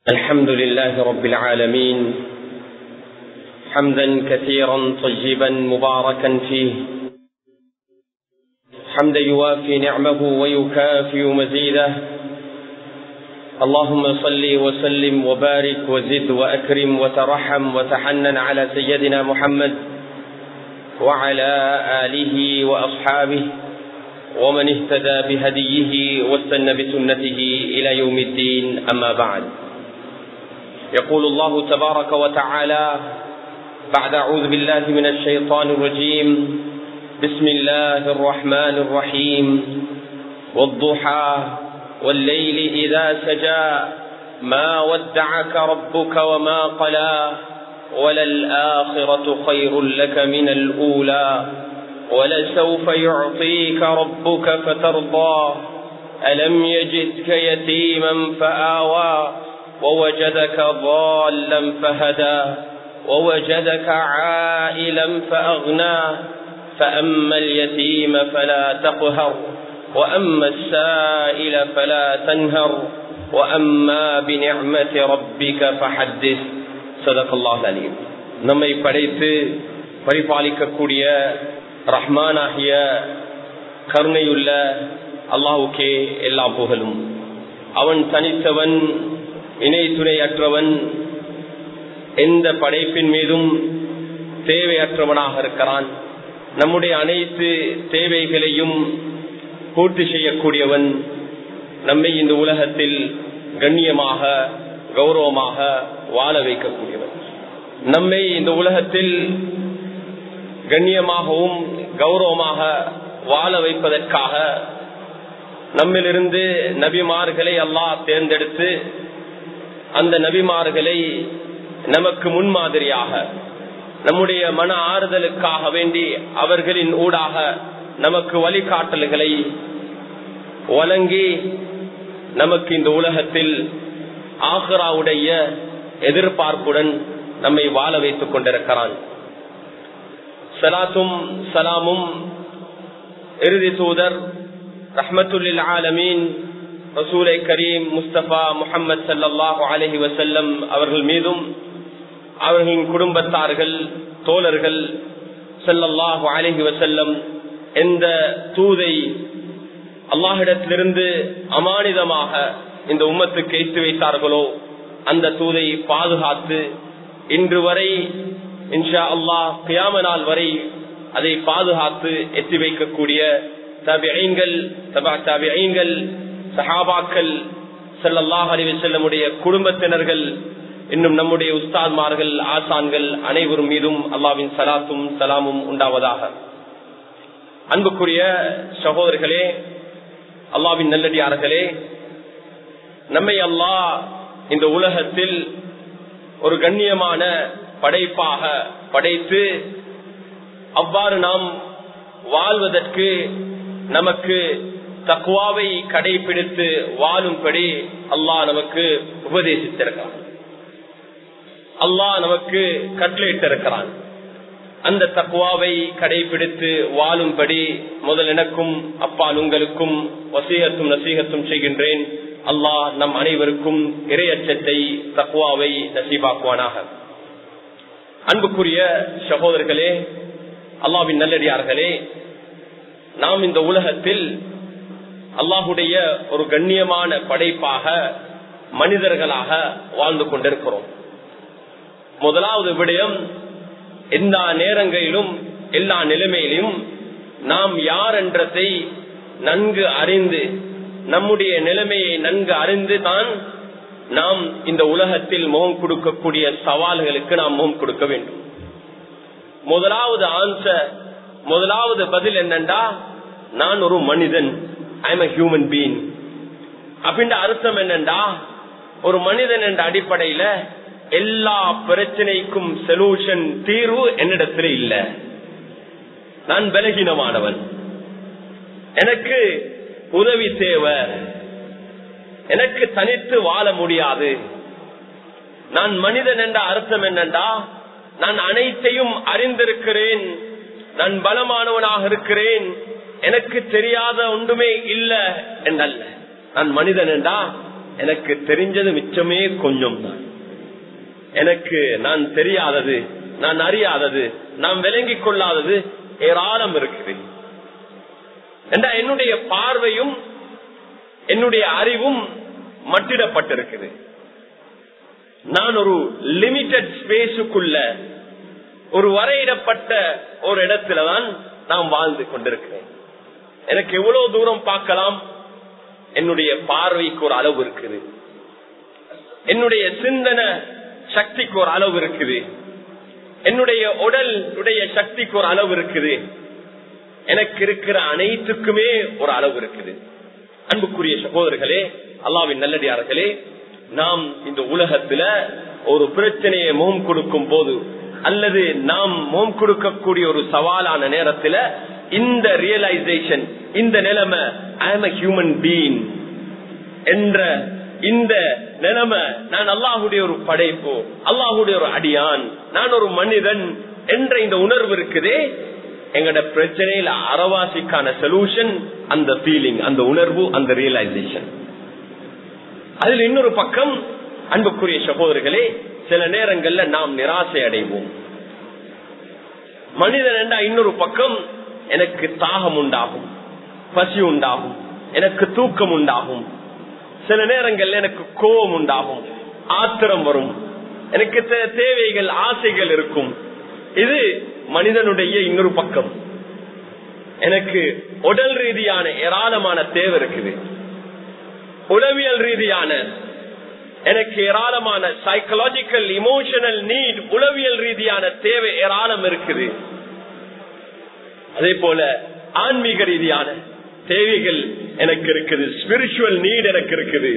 الحمد لله رب العالمين حمدا كثيرا طيبا مباركا فيه حمدا يوافي نعمه ويكافئ مزيده اللهم صل وسلم وبارك وزد واكرم وترحم وتحنن على سيدنا محمد وعلى اله واصحابه ومن اهتدى بهديه واستنى بسنته الى يوم الدين اما بعد يقول الله تبارك وتعالى بعد اعوذ بالله من الشيطان الرجيم بسم الله الرحمن الرحيم والضحى والليل اذا سجى ما ودعك ربك وما قلى وللاخره خير لك من الاولى ولسوف يعطيك ربك فترضى ألم يجدك يتيما فآوى ووجدك ضالا فهدى ووجدك عائلا فأغنى فأما اليتيم فلا تقهر وأما السائل فلا تنهر وأما بنعمة ربك فحدث صدق الله العليم நம்மை படைத்து பரிபாலிக்கக்கூடிய ரஹ்மானாகிய கருணையுள்ள அல்லாஹுக்கே எல்லா புகழும் அவன் தனித்தவன் இணை துணையற்றவன் எந்த படைப்பின் மீதும் தேவையற்றவனாக இருக்கிறான் நம்முடைய அனைத்து தேவைகளையும் பூர்த்தி செய்யக்கூடியவன் நம்மை இந்த உலகத்தில் கண்ணியமாக கௌரவமாக வாழ வைக்கக்கூடியவன் நம்மை இந்த உலகத்தில் கண்ணியமாகவும் கௌரவமாக வாழ வைப்பதற்காக நம்மிலிருந்து நபிமார்களை அல்லாஹ் தேர்ந்தெடுத்து அந்த நபிமார்களை நமக்கு முன்மாதிரியாக நம்முடைய மன ஆறுதலுக்காக வேண்டி அவர்களின் ஊடாக நமக்கு வழிகாட்டல்களை வழங்கி நமக்கு இந்த உலகத்தில் ஆஹ்ராவுடைய எதிர்பார்ப்புடன் நம்மை வாழ வைத்துக் கொண்டிருக்கிறான் சலாத்தும் சலாமும் இறுதி தூதர் ரஹமத்துல்லில் ஆலமீன் ரசூலை கரீம் முஸ்தபா முகமது சல்லாஹூ அலஹி வசல்லம் அவர்கள் மீதும் அவர்களின் குடும்பத்தார்கள் தோழர்கள் சல்லல்லாஹு அலஹி வசல்லம் எந்த தூதை அல்லாஹிடத்திலிருந்து அமானிதமாக இந்த உம்மத்துக்கு ஏற்று வைத்தார்களோ அந்த தூதை பாதுகாத்து இன்று வரை இன்ஷா அல்லாஹ் கியாம நாள் வரை அதை பாதுகாத்து எத்தி வைக்கக்கூடிய தபிஐங்கள் தபா தபிஐங்கள் சஹாபாக்கள் செல்லல்லாஹ் அலிவு செல்லமுடைய குடும்பத்தினர்கள் இன்னும் நம்முடைய உஸ்தாத்மார்கள் ஆசான்கள் அனைவரும் மீதும் அல்லாவின் சலாத்தும் சலாமும் உண்டாவதாக அன்புக்குரிய சகோதரர்களே அல்லாவின் நல்லடியார்களே நம்மை அல்லாஹ் இந்த உலகத்தில் ஒரு கண்ணியமான படைப்பாக படைத்து அவ்வாறு நாம் வாழ்வதற்கு நமக்கு தக்குவாவை கடைபிடித்து வாழும்படி அல்லாஹ் நமக்கு உபதேசித்திருக்கிறான் அல்லாஹ் நமக்கு கட்டளையிட்டிருக்கிறான் அந்த தக்குவாவை கடைபிடித்து வாழும்படி முதல் எனக்கும் அப்பால் உங்களுக்கும் வசீகத்தும் நசீகத்தும் செய்கின்றேன் அல்லாஹ் நம் அனைவருக்கும் இரையச்சத்தை தக்குவாவை நசீபாக்குவானாக அன்புக்குரிய சகோதரர்களே அல்லாவின் நல்லடியார்களே நாம் இந்த உலகத்தில் அல்லாஹுடைய ஒரு கண்ணியமான படைப்பாக மனிதர்களாக வாழ்ந்து கொண்டிருக்கிறோம் முதலாவது விடயம் எல்லா நேரங்களிலும் எல்லா நிலைமையிலும் நாம் யார் என்றதை நன்கு அறிந்து நம்முடைய நிலைமையை நன்கு அறிந்து தான் நாம் இந்த உலகத்தில் முகம் கொடுக்கக்கூடிய சவால்களுக்கு நாம் முகம் கொடுக்க வேண்டும் முதலாவது ஆன்சர் முதலாவது பதில் என்னண்டா நான் ஒரு மனிதன் ஐ எம் ஹியூமன் பீங் அப்படின்ற அர்த்தம் என்னண்டா ஒரு மனிதன் என்ற அடிப்படையில எல்லா பிரச்சனைக்கும் சொல்யூஷன் தீர்வு என்னிடத்துல இல்ல நான் பலகீனமானவன் எனக்கு உதவி தேவை எனக்கு தனித்து வாழ முடியாது நான் மனிதன் என்ற அர்த்தம் என்னண்டா நான் அனைத்தையும் அறிந்திருக்கிறேன் நான் பலமானவனாக இருக்கிறேன் எனக்கு தெரியாத ஒன்றுமே இல்ல என்றல்ல நான் மனிதன் என்றா எனக்கு தெரிஞ்சது மிச்சமே கொஞ்சம் தான் எனக்கு நான் தெரியாதது நான் அறியாதது நான் விளங்கிக் கொள்ளாதது ஏராளம் இருக்குது என்றா என்னுடைய பார்வையும் என்னுடைய அறிவும் மட்டிடப்பட்டிருக்குது நான் ஒரு லிமிட்டட் ஸ்பேஸுக்குள்ள ஒரு வரையிடப்பட்ட ஒரு இடத்துலதான் நான் வாழ்ந்து கொண்டிருக்கிறேன் எனக்கு எவ்வளவு தூரம் பார்க்கலாம் என்னுடைய பார்வைக்கு ஒரு அளவு இருக்குது என்னுடைய சிந்தனை சக்திக்கு ஒரு அளவு இருக்குது என்னுடைய உடல் உடைய சக்திக்கு ஒரு அளவு இருக்குது எனக்கு இருக்கிற அனைத்துக்குமே ஒரு அளவு இருக்குது அன்புக்குரிய சகோதரர்களே அல்லாவின் நல்லடியார்களே நாம் இந்த உலகத்துல ஒரு பிரச்சனையை முகம் கொடுக்கும் போது அல்லது நாம் முகம் கொடுக்கக்கூடிய ஒரு சவாலான நேரத்துல இந்த ரியலைசேஷன் இந்த நிலைமை I am a human being என்ற இந்த நிலைமை நான் அல்லாஹுடைய ஒரு படைப்பு அல்லாஹுடைய ஒரு அடியான் நான் ஒரு மனிதன் என்ற இந்த உணர்வு இருக்குதே எங்கட பிரச்சனையில அறவாசிக்கான சொல்யூஷன் அந்த ஃபீலிங் அந்த உணர்வு அந்த ரியலைசேஷன் அதில் இன்னொரு பக்கம் அன்புக்குரிய சகோதரர்களே சில நேரங்கள்ல நாம் நிராசை அடைவோம் மனிதன் என்றா இன்னொரு பக்கம் எனக்கு தாகம் உண்டாகும் பசி உண்டாகும் எனக்கு தூக்கம் உண்டாகும் சில நேரங்கள்ல எனக்கு கோபம் உண்டாகும் ஆத்திரம் வரும் எனக்கு தேவைகள் ஆசைகள் இருக்கும் இது மனிதனுடைய இன்னொரு பக்கம் எனக்கு உடல் ரீதியான ஏராளமான தேவை இருக்குது உளவியல் ரீதியான எனக்கு ஏராளமான சைக்கலாஜிக்கல் இமோஷனல் நீட் உளவியல் ரீதியான தேவை ஏராளம் இருக்குது அதே போல ஆன்மீக ரீதியான தேவைகள் எனக்கு இருக்குது ஸ்பிரிச்சுவல் நீட் எனக்கு இருக்குது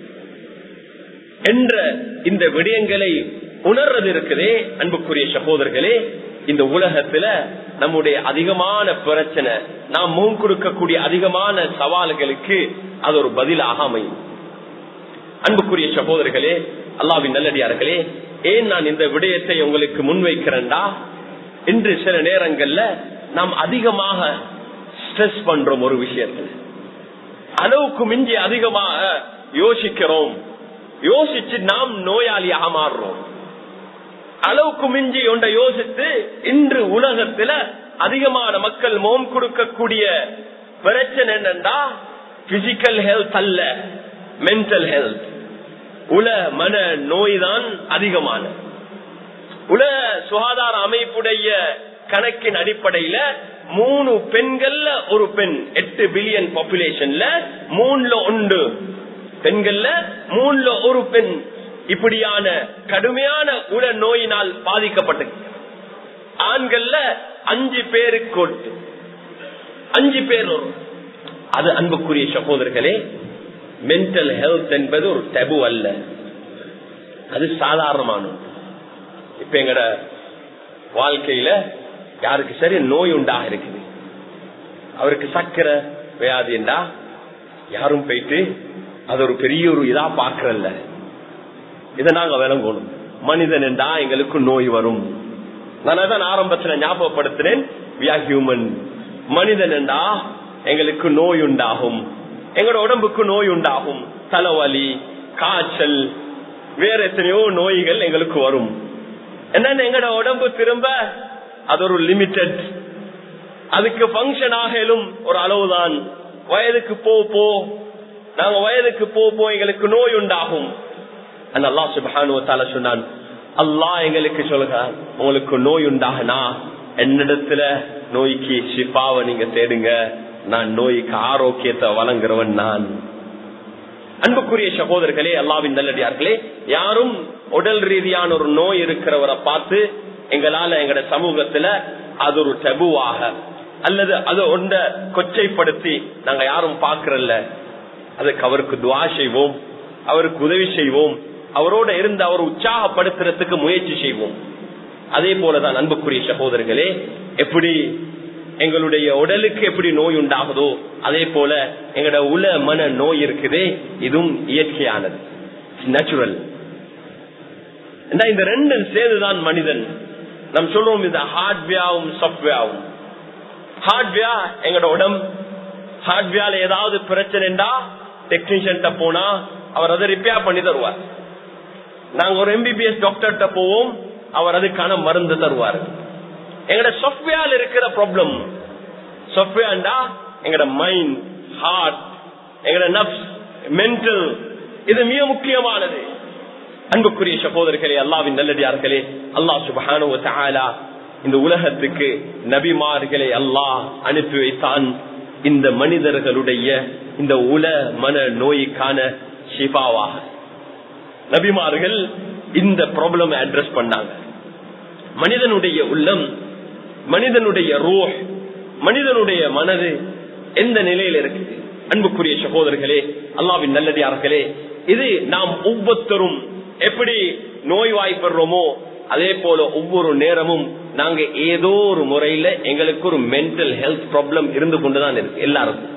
என்ற இந்த விடயங்களை உணர்றது இருக்குதே அன்புக்குரிய சகோதரர்களே இந்த உலகத்துல நம்முடைய அதிகமான பிரச்சனை நாம் முன் கொடுக்கக்கூடிய அதிகமான சவால்களுக்கு அது ஒரு பதிலாக அமையும் அன்புக்குரிய சகோதரர்களே அல்லாவின் நல்லடியார்களே ஏன் நான் இந்த விடயத்தை உங்களுக்கு முன்வைக்கிறேன்டா இன்று சில நேரங்கள்ல நாம் அதிகமாக ஸ்ட்ரெஸ் பண்றோம் ஒரு விஷயத்துல அளவுக்கு மிஞ்சி அதிகமாக யோசிக்கிறோம் யோசிச்சு நாம் நோயாளியாக மாறுறோம் அளவுக்கு மிஞ்சி ஒன்றை யோசித்து இன்று உலகத்துல அதிகமான மக்கள் மோம் கொடுக்கக்கூடிய பிரச்சனை என்னண்டா பிசிக்கல் ஹெல்த் அல்ல மென்டல் ஹெல்த் உல மன நோய் தான் அதிகமான உலக சுகாதார அமைப்புடைய கணக்கின் அடிப்படையில மூணு பெண்கள்ல ஒரு பெண் எட்டு பில்லியன் பாப்புலேஷன்ல மூணுல ஒன்று பெண்கள்ல மூணுல ஒரு பெண் இப்படியான கடுமையான உல நோயினால் பாதிக்கப்பட்டது ஆண்கள்ல அஞ்சு பேருக்கு அஞ்சு பேர் அது அன்புக்குரிய சகோதரர்களே மென்டல் ஹெல்த் என்பது ஒரு டபு அல்ல அது சாதாரணமான இப்ப எங்கட வாழ்க்கையில யாருக்கு சரி நோய் உண்டாக இருக்குது அவருக்கு சக்கரை வியாதி என்றா யாரும் போயிட்டு அது ஒரு பெரிய ஒரு இதா பாக்குறல்ல இதை நாங்க விளங்கணும் மனிதன் என்றா எங்களுக்கு நோய் வரும் நான் தான் ஆரம்பத்துல ஞாபகப்படுத்தினேன் ஹியூமன் மனிதன் என்றா எங்களுக்கு நோய் உண்டாகும் எங்களோட உடம்புக்கு நோய் உண்டாகும் தலைவலி காய்ச்சல் வேற எத்தனையோ நோய்கள் எங்களுக்கு வரும் என்னன்னு எங்களோட உடம்பு திரும்ப அது ஒரு லிமிட்டட் அதுக்கு பங்கன் ஆகலும் ஒரு அளவுதான் வயதுக்கு போ போ நாங்க வயதுக்கு போ போ எங்களுக்கு நோய் உண்டாகும் அந்த அல்லா சுபானுவத்தால சொன்னான் அல்லா எங்களுக்கு சொல்லுங்க உங்களுக்கு நோய் உண்டாகனா என்னிடத்துல நோய்க்கு ஷிஃபாவை நீங்க தேடுங்க நான் நோய்க்கு ஆரோக்கியத்தை வழங்குறவன் நான் அன்புக்குரிய சகோதரர்களே அல்லாவின் நல்லடியார்களே யாரும் உடல் ரீதியான ஒரு நோய் இருக்கிறவரை பார்த்து எங்களால எங்கட சமூகத்துல அது ஒரு டபுவாக அல்லது அது ஒன்ற கொச்சைப்படுத்தி நாங்க யாரும் பாக்குறல்ல அதுக்கு அவருக்கு துவா செய்வோம் அவருக்கு உதவி செய்வோம் அவரோட இருந்து அவர் உற்சாகப்படுத்துறதுக்கு முயற்சி செய்வோம் அதே போலதான் அன்புக்குரிய சகோதரர்களே எப்படி எங்களுடைய உடலுக்கு எப்படி நோய் உண்டாகுதோ அதே போல எங்களோட உல மன நோய் இருக்குதே இதுவும் இயற்கையானது நேச்சுரல் இந்த ரெண்டும் சேர்ந்துதான் மனிதன் நம் சொல்லுவோம் இந்த ஹார்ட்வேரும் சாப்ட்வேரும் ஹார்ட்வேர் எங்களோட உடம்பு ஹார்ட்வேர்ல ஏதாவது பிரச்சனைண்டா டெக்னீஷியன் போனா அவர் அதை ரிப்பேர் பண்ணி தருவார் நாங்க ஒரு எம்பிபிஎஸ் டாக்டர்கிட்ட போவோம் அவர் அதுக்கான மருந்து தருவார் எங்கட சாஃப்ட்வேர் இருக்கிற ப்ராப்ளம் சாஃப்ட்வேர்டா எங்கட மைண்ட் ஹார்ட் எங்கட நப்ஸ் மென்டல் இது மிக முக்கியமானது அன்புக்குரிய சகோதரர்களே அல்லாவின் நல்லடியார்களே அல்லாஹ் சுபஹானு தஆலா இந்த உலகத்துக்கு நபிமார்களை அல்லாஹ் அனுப்பி வைத்தான் இந்த மனிதர்களுடைய இந்த உல மன நோய்க்கான ஷிபாவாக நபிமார்கள் இந்த ப்ராப்ளம் அட்ரஸ் பண்ணாங்க மனிதனுடைய உள்ளம் மனிதனுடைய ரோஹ் மனிதனுடைய மனது எந்த நிலையில இருக்குது அன்புக்குரிய சகோதரர்களே அல்லாவின் நல்லடியார்களே இது நாம் ஒவ்வொருத்தரும் எப்படி நோய் வாய்ப்படுறோமோ அதே போல ஒவ்வொரு நேரமும் நாங்க ஏதோ ஒரு முறையில எங்களுக்கு ஒரு மென்டல் ஹெல்த் ப்ராப்ளம் இருந்து கொண்டுதான் இருக்கு எல்லாருக்கும்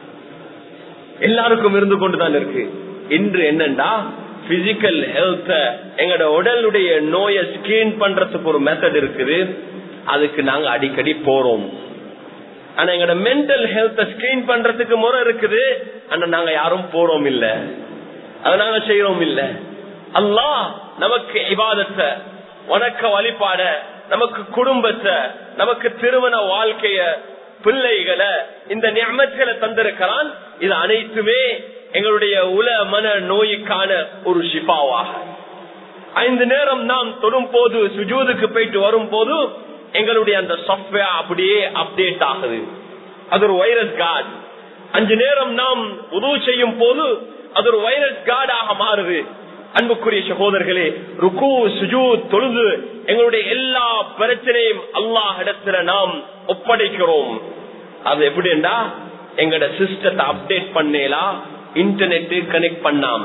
எல்லாருக்கும் இருந்து கொண்டுதான் இருக்கு இன்று என்னண்டா பிசிக்கல் ஹெல்த் எங்களோட உடலுடைய நோயை ஸ்கிரீன் பண்றதுக்கு ஒரு மெத்தட் இருக்குது அதுக்கு நாங்க அடிக்கடி போறோம் ஆனா எங்களோட மென்டல் ஹெல்த் ஸ்கிரீன் பண்றதுக்கு முறை இருக்குது ஆனா நாங்க யாரும் போறோம் இல்ல அதை நாங்க செய்யறோம் இல்ல அல்லாஹ் நமக்கு இபாதத்தை வணக்க வழிபாட நமக்கு குடும்பத்தை நமக்கு திருமண வாழ்க்கைய பிள்ளைகளை இந்த நியமத்துகளை தந்திருக்கிறான் இது அனைத்துமே எங்களுடைய உல மன நோய்க்கான ஒரு ஷிபாவாக ஐந்து நேரம் நாம் தொடும் போது சுஜூதுக்கு போயிட்டு வரும் போது எங்களுடைய அந்த சாப்ட்வேர் அப்படியே அப்டேட் ஆகுது அது ஒரு வைரஸ் கார்டு அஞ்சு நேரம் நாம் உதவு செய்யும் போது அது ஒரு வைரஸ் கார்டாக மாறுது அன்புக்குரிய சகோதரர்களே ருக்கு சுஜூ தொழுது எங்களுடைய எல்லா பிரச்சனையும் அல்லாஹ் இடத்துல நாம் ஒப்படைக்கிறோம் அது எப்படின்னா எங்கட சிஸ்டத்தை அப்டேட் பண்ணலாம் இன்டர்நெட் கனெக்ட் பண்ணாம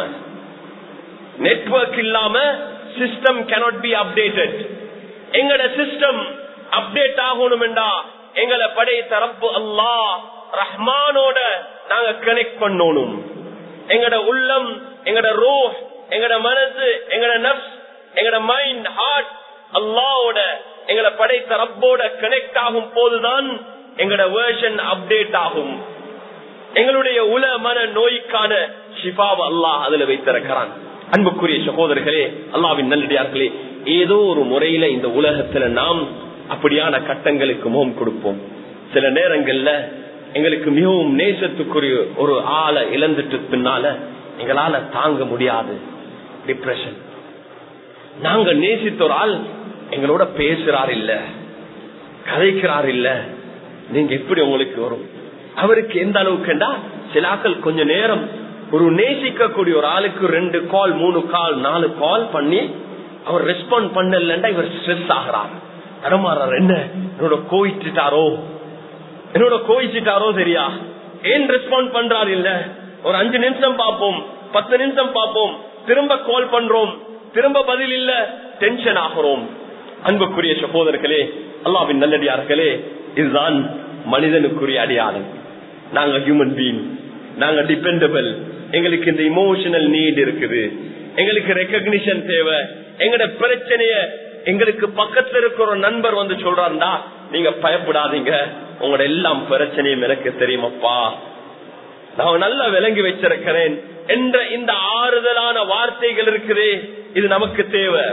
நெட்வொர்க் இல்லாம சிஸ்டம் கேனாட் பி அப்டேட்டட் எங்கட சிஸ்டம் அப்டேட் ஆகணும்டா எங்களை படை தரப்பு அல்லா ரஹ்மானோட நாங்க கனெக்ட் பண்ணணும் எங்கட உள்ளம் எங்கட ரோ எங்கட மனசு எங்கட நப்ஸ் எங்கட மைண்ட் ஹார்ட் அல்லாவோட எங்களை படைத்த ரப்போட கனெக்ட் ஆகும் போதுதான் எங்கட வேர்ஷன் அப்டேட் ஆகும் எங்களுடைய உல மன நோய்க்கான ஷிபாவ அல்லாஹ் அதுல வைத்திருக்கிறான் அன்புக்குரிய சகோதரர்களே அல்லாவின் நல்லடியார்களே ஏதோ ஒரு முறையில இந்த உலகத்துல நாம் அப்படியான கட்டங்களுக்கு முகம் கொடுப்போம் சில நேரங்கள்ல எங்களுக்கு மிகவும் நேசத்துக்குரிய ஒரு ஆளை இழந்துட்டு பின்னால எங்களால தாங்க முடியாது டிப்ரெஷன் நாங்க நேசித்த ஒரு ஆள் எங்களோட பேசுறார் இல்ல கதைக்கிறார் இல்ல நீங்க எப்படி உங்களுக்கு வரும் அவருக்கு எந்த அளவுக்குண்டா சிலாக்கள் கொஞ்ச நேரம் ஒரு நேசிக்கக்கூடிய ஒரு ஆளுக்கு ரெண்டு கால் மூணு கால் நாலு கால் பண்ணி அவர் ரெஸ்பாண்ட் பண்ணலண்டா இவர் ஸ்ட்ரெஸ் ஆகிறார் தடமாறார் என்ன என்னோட கோயிச்சுட்டாரோ என்னோட கோயிச்சுட்டாரோ சரியா ஏன் ரெஸ்பாண்ட் பண்றாரு இல்ல ஒரு அஞ்சு நிமிஷம் பார்ப்போம் பத்து நிமிஷம் பார்ப்போம் திரும்ப கால் பண்றோம் திரும்ப பதில் இல்ல டென்ஷன் ஆகிறோம் அன்புக்குரிய சகோதரர்களே அல்லாவின் நல்லடியார்களே இதுதான் மனிதனுக்குரிய அடையாளம் நாங்க ஹியூமன் பீங் நாங்க டிபெண்டபிள் எங்களுக்கு இந்த இமோஷனல் நீட் இருக்குது எங்களுக்கு ரெக்கக்னிஷன் தேவை எங்கட பிரச்சனைய எங்களுக்கு பக்கத்துல இருக்கிற ஒரு நண்பர் வந்து சொல்றாருடா நீங்க பயப்படாதீங்க உங்களோட எல்லாம் பிரச்சனையும் எனக்கு தெரியுமப்பா நான் நல்லா விளங்கி வச்சிருக்கிறேன் என்ற இந்த ஆறுதலான வார்த்தைகள் இருக்குது இது நமக்கு தேவை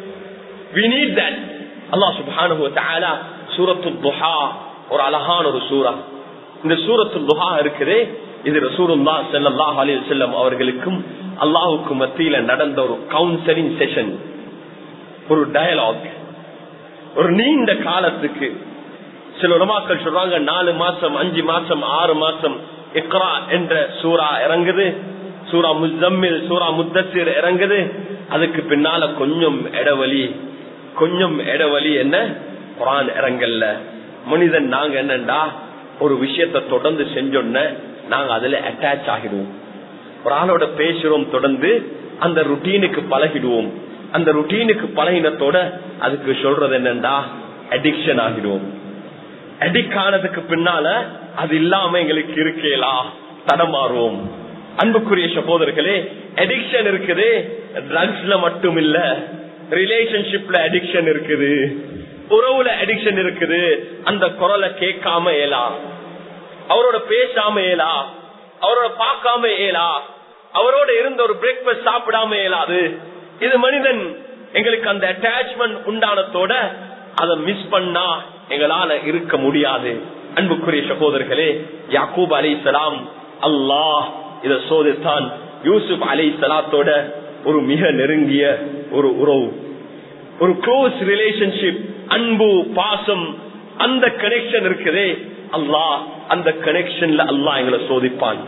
we need that அல்லாஹ் சுப்ஹானஹு வ தஆலா சூரத்துல் துஹா ஒரு அழகான ஒரு சூரா இந்த சூரத்துல் துஹா இருக்குது இது ரசூலுல்லாஹ் ஸல்லல்லாஹு அலைஹி வஸல்லம் அவர்களுக்கும் அல்லாஹ்வுக்கும் மத்தியில நடந்த ஒரு கவுன்சிலிங் செஷன் ஒரு டயலாக் ஒரு நீண்ட காலத்துக்கு சில உலமாக்கள் சொல்றாங்க நாலு மாசம் அஞ்சு மாசம் ஆறு மாசம் இக்ரா என்ற சூரா இறங்குது சூரா முஜம்மில் சூரா முத்தசிர் இறங்குது அதுக்கு பின்னால கொஞ்சம் இடவழி கொஞ்சம் இடவழி என்ன குரான் இறங்கல்ல மனிதன் நாங்க என்னண்டா ஒரு விஷயத்த தொடர்ந்து செஞ்சோன்ன நாங்க அதுல அட்டாச் ஆகிடுவோம் ஒரு ஆளோட பேசுறோம் தொடர்ந்து அந்த ருட்டீனுக்கு பழகிடுவோம் அந்த ருட்டீனுக்கு பழகினத்தோட அதுக்கு சொல்றது என்னண்டா அடிக்ஷன் ஆகிடுவோம் அடிக்ட் ஆனதுக்கு பின்னால அது இல்லாம எங்களுக்கு இருக்கேலா தடமாறுவோம் அன்புக்குரிய சகோதரர்களே அடிக்ஷன் இருக்குது ட்ரக்ஸ்ல மட்டும் இல்ல ரிலேஷன்ஷிப்ல அடிக்ஷன் இருக்குது உறவுல அடிக்ஷன் இருக்குது அந்த குரலை கேட்காம ஏலா அவரோட பேசாம ஏலா அவரோட பார்க்காம ஏலா அவரோட இருந்த ஒரு பிரேக்பாஸ்ட் சாப்பிடாம இயலாது இது மனிதன் எங்களுக்கு அந்த அட்டாச்மெண்ட் உண்டானத்தோட அதை மிஸ் பண்ணா எங்களால இருக்க முடியாது அன்புக்குரிய சகோதரர்களே யாக்கூப் அலி சலாம் அல்லாஹ் இத சோதித்தான் யூசுப் அலி சலாத்தோட ஒரு மிக நெருங்கிய ஒரு உறவு ஒரு க்ளோஸ் ரிலேஷன்ஷிப் அன்பு பாசம் அந்த கனெக்ஷன் இருக்குதே அல்லாஹ் அந்த கனெக்ஷன்ல அல்லாஹ் எங்களை சோதிப்பான்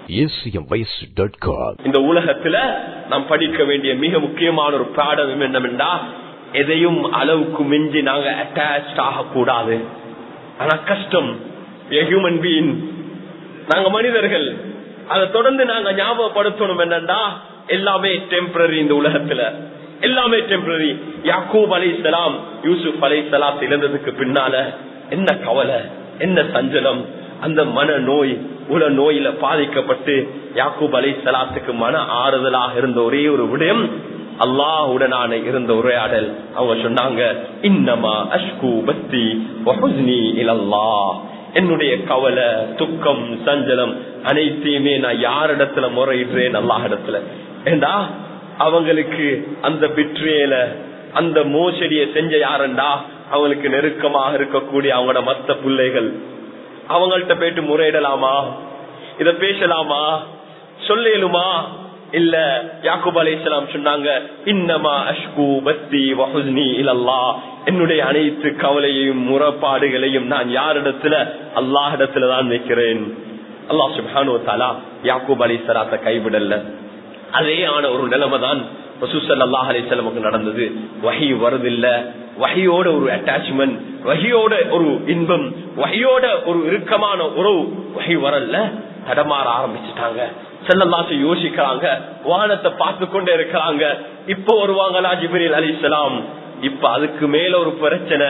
acmvoice.com இந்த உலகத்துல நாம் படிக்க வேண்டிய மிக முக்கியமான ஒரு பாடம் என்னவென்றா எதையும் அளவுக்கு மிஞ்சி நாங்க அட்டாச் ஆகக்கூடாது ஆனா கஷ்டம் ஹியூமன் பீன் நாங்க மனிதர்கள் அதை தொடர்ந்து நாங்க ஞாபகப்படுத்தணும் என்னன்னா எல்லாமே டெம்பரரி இந்த உலகத்துல எல்லாமே டெம்பரரி யாக்கூப் அலை சலாம் யூசுப் அலை சலாம் இழந்ததுக்கு பின்னால என்ன கவலை என்ன சஞ்சலம் அந்த மன நோய் உல நோயில பாதிக்கப்பட்டு யாக்கூப் அலை சலாத்துக்கு மன ஆறுதலாக இருந்த ஒரே ஒரு விடயம் அல்லாஹுடனான இருந்த உரையாடல் அவங்க சொன்னாங்க இன்னமா அஷ்கு பத்தி வஹுஸ்னி இலல்லாஹ் என்னுடைய கவலை துக்கம் சஞ்சலம் அனைத்தையுமே நான் யாரிடத்துல முறையிடுறேன் அல்லாஹ் இடத்துல ஏண்டா அவங்களுக்கு அந்த பிட்ரேல அந்த மோசடியை செஞ்ச யாருண்டா அவங்களுக்கு நெருக்கமாக இருக்கக்கூடிய அவங்களோட மத்த பிள்ளைகள் அவங்கள்ட்ட போயிட்டு முறையிடலாமா இத பேசலாமா சொல்லேலுமா இல்ல யாக்குப் அலைசலாம் சொன்னாங்க இன்னமா அஷ்கு பத்தி வஹுஸ்னி இல்லல்லா என்னுடைய அனைத்து கவலையையும் முறப்பாடுகளையும் நான் யாரிடத்துல அல்லாஹிடத்துல தான் வைக்கிறேன் அல்லாஹ் சுபானு தாலா யாக்கூப் அலி சலாத்த கைவிடல அதே ஆன ஒரு நிலைமை தான் அல்லாஹ் அலிசல்லமுக்கு நடந்தது வகி வருதில்ல வகையோட ஒரு அட்டாச்மெண்ட் வகையோட ஒரு இன்பம் வகையோட ஒரு இறுக்கமான உறவு வகை வரல தடமாற ஆரம்பிச்சுட்டாங்க செல்லல்லாசு யோசிக்கிறாங்க வானத்தை பார்த்து கொண்டே இருக்கிறாங்க இப்ப வருவாங்களா ஜிபிரில் அலிசலாம் இப்ப அதுக்கு மேல ஒரு பிரச்சனை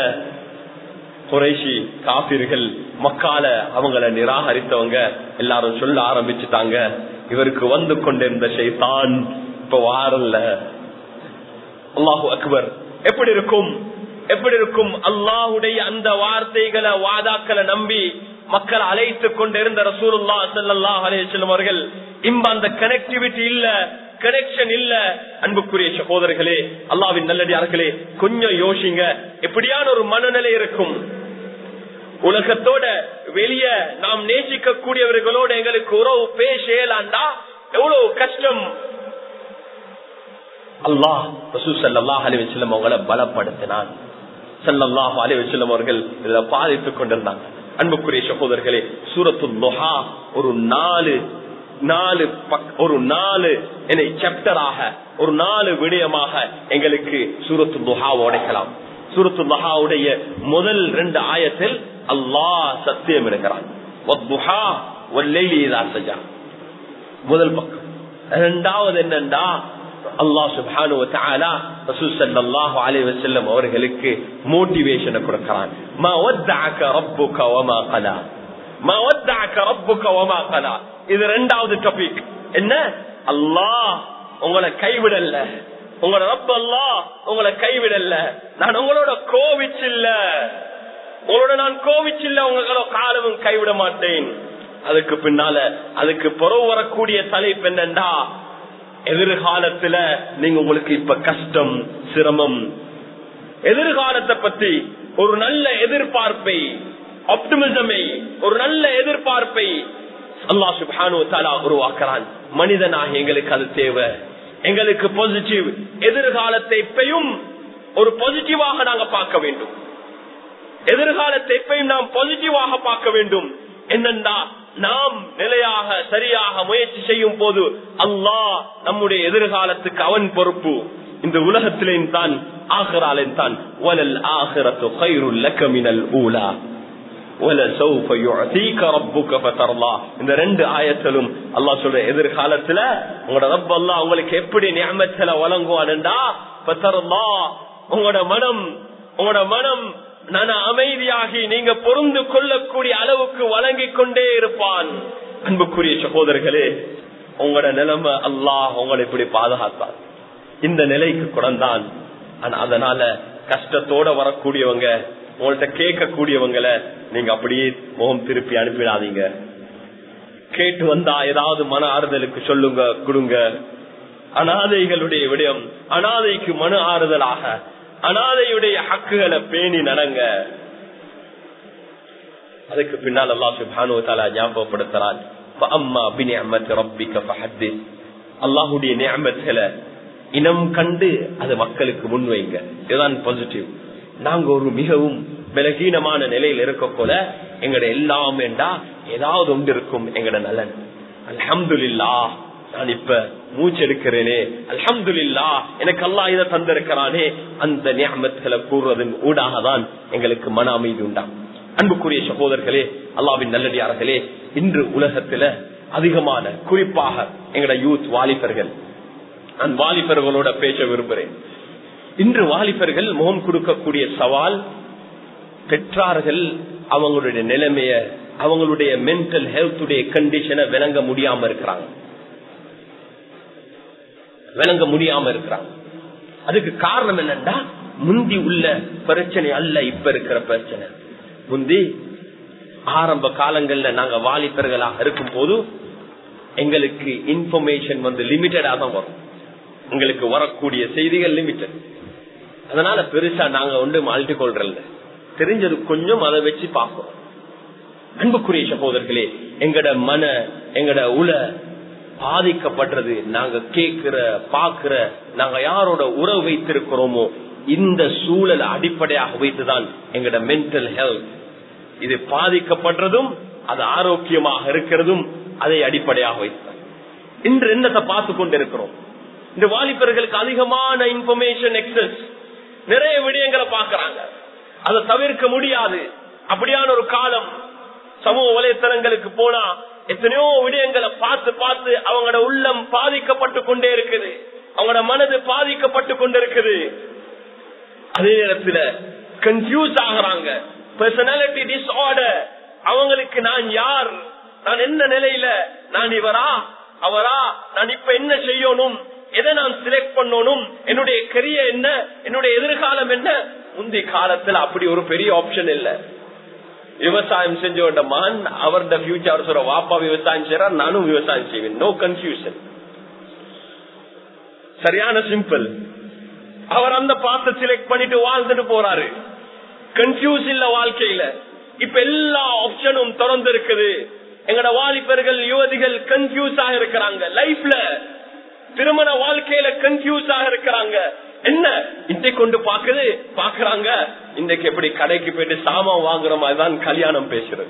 குறைஷி காபிர்கள் மக்கால அவங்கள நிராகரித்தவங்க எல்லாரும் சொல்ல ஆரம்பிச்சுட்டாங்க இவருக்கு வந்து கொண்டிருந்த ஷைத்தான் இப்ப வாரல்ல அல்லாஹு அக்பர் எப்படி இருக்கும் எப்படி இருக்கும் அல்லாஹுடைய அந்த வார்த்தைகளை வாதாக்களை நம்பி மக்கள் அழைத்து கொண்டிருந்த ரசூலுல்லா ஸல்லல்லாஹு அலைஹி வஸல்லம் அவர்கள் இம்ப அந்த கனெக்டிவிட்டி இல்ல கனெக்ஷன் இல்ல அன்புக்குரிய சகோதரர்களே அல்லாவின் நல்லடியார்களே கொஞ்சம் யோசிங்க எப்படியான ஒரு மனநிலை இருக்கும் உலகத்தோட வெளிய நாம் நேசிக்க கூடியவர்களோட எங்களுக்கு உறவு பேசலாண்டா எவ்வளவு கஷ்டம் அல்லாஹ் ரசூல் ஸல்லல்லாஹு அலைஹி வஸல்லம் அவங்களை பலப்படுத்தினான் ஸல்லல்லாஹு அலைஹி வஸல்லம் அவர்கள் இத பாதித்துக் கொண்டிருந்தாங்க அன்புக்குரிய சகோதரர்களே சூரத்துல் துஹா ஒரு நாலு நாலு பக்- ஒரு நாலு என்னை சாப்டராக ஒரு நாலு விடயமாக எங்களுக்கு சூரத்து துஹா உடைக்கலாம் சூரத்து துஹாவுடைய முதல் ரெண்டு ஆயத்தில் அல்லாஹ் சத்தியம் எடுக்கிறான் வத்துஹா வல்லைலி இதா சஜா முதல் பக்கம் இரண்டாவது என்னண்டா அல்லாஹ் சுப்ஹானு வதஆலா ரசூல் ஸல்லல்லாஹு அலைஹி வஸல்லம் அவர்களுக்கு மோட்டிவேஷனை கொடுக்கறான் மா வத்தஅக ரப்புக வமா கலா மா வத்தஅக ரப்புக வமா கலா இது இரண்டாவது டாபிக் என்ன அல்லாஹ் உங்களை கைவிடல உங்களோட ரப்ப அல்லாஹ் உங்களை கைவிடல நான் உங்களோட கோவிச்சில்ல உங்களோட நான் கோவிச்சில்ல உங்களோட காலமும் கைவிட மாட்டேன் அதுக்கு பின்னால அதுக்கு புறவு வரக்கூடிய தலைப்பு என்னண்டா எதிர்காலத்துல நீங்க உங்களுக்கு இப்ப கஷ்டம் சிரமம் எதிர்காலத்தை பத்தி ஒரு நல்ல எதிர்பார்ப்பை ஆப்டிமிசமை ஒரு நல்ல எதிர்பார்ப்பை அல்லாஹ் சுப்ஹானு தஆலா உருவாக்குறான் மனிதனாக எங்களுக்கு அது தேவை எங்களுக்கு பாசிட்டிவ் எதிர்காலத்தை எப்பயும் ஒரு பாசிட்டிவாக நாங்க பார்க்க வேண்டும் எதிர்காலத்தை எப்பயும் நாம் பாசிட்டிவாக பார்க்க வேண்டும் என்னண்டா நாம் நிலையாக சரியாக முயற்சி செய்யும் போது அல்லாஹ் நம்முடைய எதிர்காலத்துக்கு அவன் பொறுப்பு இந்த உலகத்திலேயும் தான் ஆகிறாலும் தான் வலல் ஆகிரத்து கைருல் லக்கமினல் ஊலா وَلَسَوْفَ يُعْتِيكَ رَبُّكَ فَتَرْضَى. இந்த ரெண்டு ஆயத்திலும் அல்லாஹ் சொல்ற எதிர்காலத்துல உங்களோட ரப்ப அல்லாஹ் உங்களுக்கு எப்படி நியமத்துல வழங்குவான்டா ஃபதர்லா உங்களோட மனம் உங்களோட மனம் நன அமைதியாகி நீங்க பொருந்து கொள்ளக்கூடிய அளவுக்கு வழங்கிக் கொண்டே இருப்பான் அன்புக்குரிய சகோதரர்களே உங்களோட நிலைமை அல்லாஹ் உங்களை இப்படி பாதுகாத்தான் இந்த நிலைக்கு குடந்தான் ஆனா அதனால கஷ்டத்தோட வரக்கூடியவங்க உங்கள்ட்ட கேட்கக்கூடியவங்களை நீங்க அப்படியே முகம் திருப்பி அனுப்பிடாதீங்க கேட்டு வந்தா ஏதாவது மன ஆறுதலுக்கு சொல்லுங்க கொடுங்க அனாதைகளுடைய விடயம் அனாதைக்கு மனு ஆறுதலாக அனாதையுடைய ஹக்குகளை பேணி நடங்க அதுக்கு பின்னால் அல்லா சுபானு தாலா ஞாபகப்படுத்துறான் அல்லாஹுடைய நியமத்துல இனம் கண்டு அது மக்களுக்கு முன்வைங்க இதுதான் பாசிட்டிவ் நாங்க ஒரு மிகவும் பலகீனமான நிலையில் இருக்க போல எங்கட எல்லாம் வேண்டா ஏதாவது ஒன்று இருக்கும் எங்கட நலன் அல்ஹம்துல்லா நான் இப்ப மூச்செடுக்கிறேனே அல்ஹம்துல்லா எனக்கு அல்லா இதை தந்திருக்கிறானே அந்த நியமத்துல கூறுவதன் ஊடாக தான் எங்களுக்கு மன அமைதி உண்டாம் அன்புக்குரிய சகோதரர்களே அல்லாவின் நல்லடியார்களே இன்று உலகத்துல அதிகமான குறிப்பாக எங்கட யூத் வாலிபர்கள் நான் வாலிபர்களோட பேச விரும்புகிறேன் இன்று வாலிபர்கள் முகம் கொடுக்கக்கூடிய சவால் பெற்றார்கள் அவங்களுடைய நிலைமைய அவங்களுடைய மென்டல் ஹெல்த்துடைய கண்டிஷனை விளங்க முடியாம இருக்கிறாங்க விளங்க முடியாம இருக்கிறாங்க அதுக்கு காரணம் என்னன்னா முந்தி உள்ள பிரச்சனை அல்ல இப்ப இருக்கிற பிரச்சனை முந்தி ஆரம்ப காலங்கள்ல நாங்க வாலிபர்களாக இருக்கும் போது எங்களுக்கு இன்ஃபர்மேஷன் வந்து லிமிட்டடா தான் வரும் எங்களுக்கு வரக்கூடிய செய்திகள் லிமிட்டட் அதனால பெருசா நாங்க ஒன்று மால்ட்டி கொள்றல தெரிஞ்சது கொஞ்சம் அதை வச்சு பார்க்கிறோம் அன்புக்குரிய சகோதரர்களே எங்கட மன எங்கட உல பாதிக்கப்படுறது நாங்க கேட்கிற பாக்குற நாங்க யாரோட உறவு வைத்திருக்கிறோமோ இந்த சூழல் அடிப்படையாக வைத்துதான் எங்கட மென்டல் ஹெல்த் இது பாதிக்கப்படுறதும் அது ஆரோக்கியமாக இருக்கிறதும் அதை அடிப்படையாக வைத்தான் இன்று என்னத்தை பார்த்து கொண்டிருக்கிறோம் இந்த வாலிபர்களுக்கு அதிகமான இன்ஃபர்மேஷன் எக்ஸஸ் நிறைய விடயங்களை பாக்குறாங்க அதை தவிர்க்க முடியாது அப்படியான ஒரு காலம் சமூக வலைத்தளங்களுக்கு போனா எத்தனையோ விடயங்களை பார்த்து பார்த்து அவங்களோட உள்ளம் பாதிக்கப்பட்டு கொண்டே இருக்குது அவங்களோட மனது பாதிக்கப்பட்டு கொண்டிருக்குது அதே நேரத்தில் கன்ஃபியூஸ் ஆகுறாங்க பர்சனாலிட்டி டிஸ்ஆர்டர் அவங்களுக்கு நான் யார் நான் என்ன நிலையில நான் இவரா அவரா நான் இப்ப என்ன செய்யணும் எதை நான் செலக்ட் பண்ணணும் என்னுடைய கரியர் என்ன என்னுடைய எதிர்காலம் என்ன முந்தைய காலத்துல அப்படி ஒரு பெரிய ஆப்ஷன் இல்ல விவசாயம் செஞ்சோட மகன் அவரோட ஃபியூச்சர் சொல்ற வாப்பா விவசாயம் செய்யறா நானும் விவசாயம் செய்வேன் நோ கன்ஃபியூஷன் சரியான சிம்பிள் அவர் அந்த பாத்தை செலக்ட் பண்ணிட்டு வாழ்ந்துட்டு போறாரு கன்ஃபியூஸ் இல்ல வாழ்க்கையில இப்ப எல்லா ஆப்ஷனும் திறந்து இருக்குது எங்கட வாலிபர்கள் யுவதிகள் கன்ஃபியூஸ் ஆக இருக்கிறாங்க லைஃப்ல திருமண வாழ்க்கையில கன்ஃபியூஸ் ஆக இருக்கிறாங்க என்ன இதை கொண்டு பாக்குது பாக்குறாங்க இன்றைக்கு எப்படி கடைக்கு போயிட்டு சாமான் வாங்குற மாதிரி தான் கல்யாணம் பேசுறது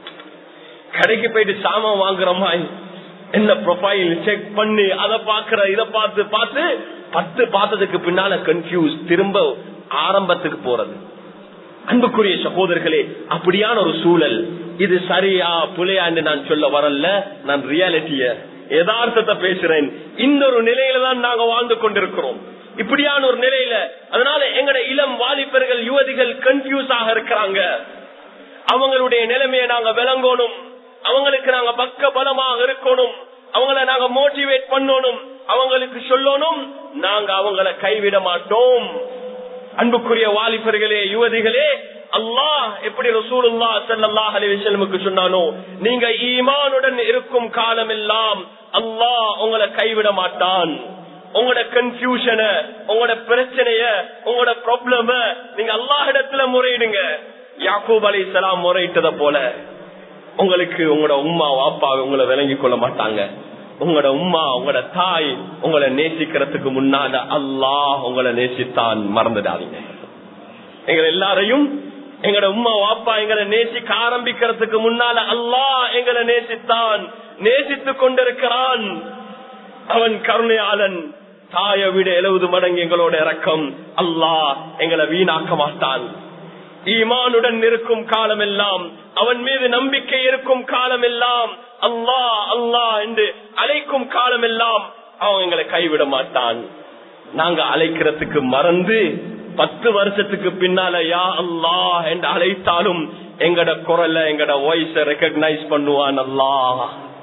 கடைக்கு போயிட்டு சாமான் வாங்குற மாதிரி என்ன ப்ரொஃபைல் செக் பண்ணி அதை பாக்குற இதை பார்த்து பார்த்து பத்து பார்த்ததுக்கு பின்னால கன்ஃபியூஸ் திரும்ப ஆரம்பத்துக்கு போறது அன்புக்குரிய சகோதரர்களே அப்படியான ஒரு சூழல் இது சரியா புலையான்னு நான் சொல்ல வரல நான் ரியாலிட்டிய யதார்த்தத்தை பேசுறேன் இந்த ஒரு நிலையில தான் நாங்க வாழ்ந்து கொண்டிருக்கிறோம் இப்படியான ஒரு நிலையில அதனால எங்கட இளம் வாலிபர்கள் யுவதிகள் கன்ஃபியூஸ் ஆக இருக்கிறாங்க அவங்களுடைய நிலைமையை நாங்க விளங்கணும் அவங்களுக்கு நாங்க பக்க பலமாக இருக்கணும் அவங்கள நாங்க மோட்டிவேட் பண்ணணும் அவங்களுக்கு சொல்லணும் நாங்க அவங்கள கைவிட மாட்டோம் அன்புக்குரிய வாலிபர்களே யுவதிகளே அல்லாஹ் எப்படி ரசூலுல்லா ஸல்லல்லாஹு அலைஹி வஸல்லமுக்கு சொன்னானோ நீங்க ஈமானுடன் இருக்கும் காலம் எல்லாம் அல்லாஹ் உங்களை கைவிட மாட்டான் உங்களோட கன்ஃபியூஷன உங்களோட பிரச்சனைய உங்களோட ப்ராப்ளம நீங்க அல்லாஹிடத்துல முறையிடுங்க யாக்கூப் அலைஹிஸ்ஸலாம் முறையிட்டத போல உங்களுக்கு உங்களோட உம்மா வாப்பா உங்களை விளங்கி கொள்ள மாட்டாங்க உங்களோட உம்மா உங்களோட தாய் உங்களை நேசிக்கிறதுக்கு முன்னால அல்லாஹ் உங்களை நேசித்தான் மறந்துடாதீங்க எங்களை எல்லாரையும் எங்களோட உம்மா வாப்பா எங்களை நேசிக்க ஆரம்பிக்கிறதுக்கு முன்னால அல்லாஹ் எங்களை நேசித்தான் நேசித்து கொண்டிருக்கிறான் அவன் கருணையாளன் தாயை விட எழுபது மடங்கு எங்களோட இறக்கம் அல்லாஹ் எங்களை வீணாக்க மாட்டான் ஈமானுடன் இருக்கும் காலம் எல்லாம் அவன் மீது நம்பிக்கை இருக்கும் காலம் எல்லாம் அல்லாஹ் அல்லாஹ் என்று அழைக்கும் காலம் எல்லாம் அவன் எங்களை கைவிட மாட்டான் நாங்க அழைக்கிறதுக்கு மறந்து பத்து வருஷத்துக்கு பின்னால யா அல்லாஹ் என்று அழைத்தாலும் எங்கட குரல எங்கட வாய்ஸ ரெக்கக்னைஸ் பண்ணுவான் அல்லாஹ்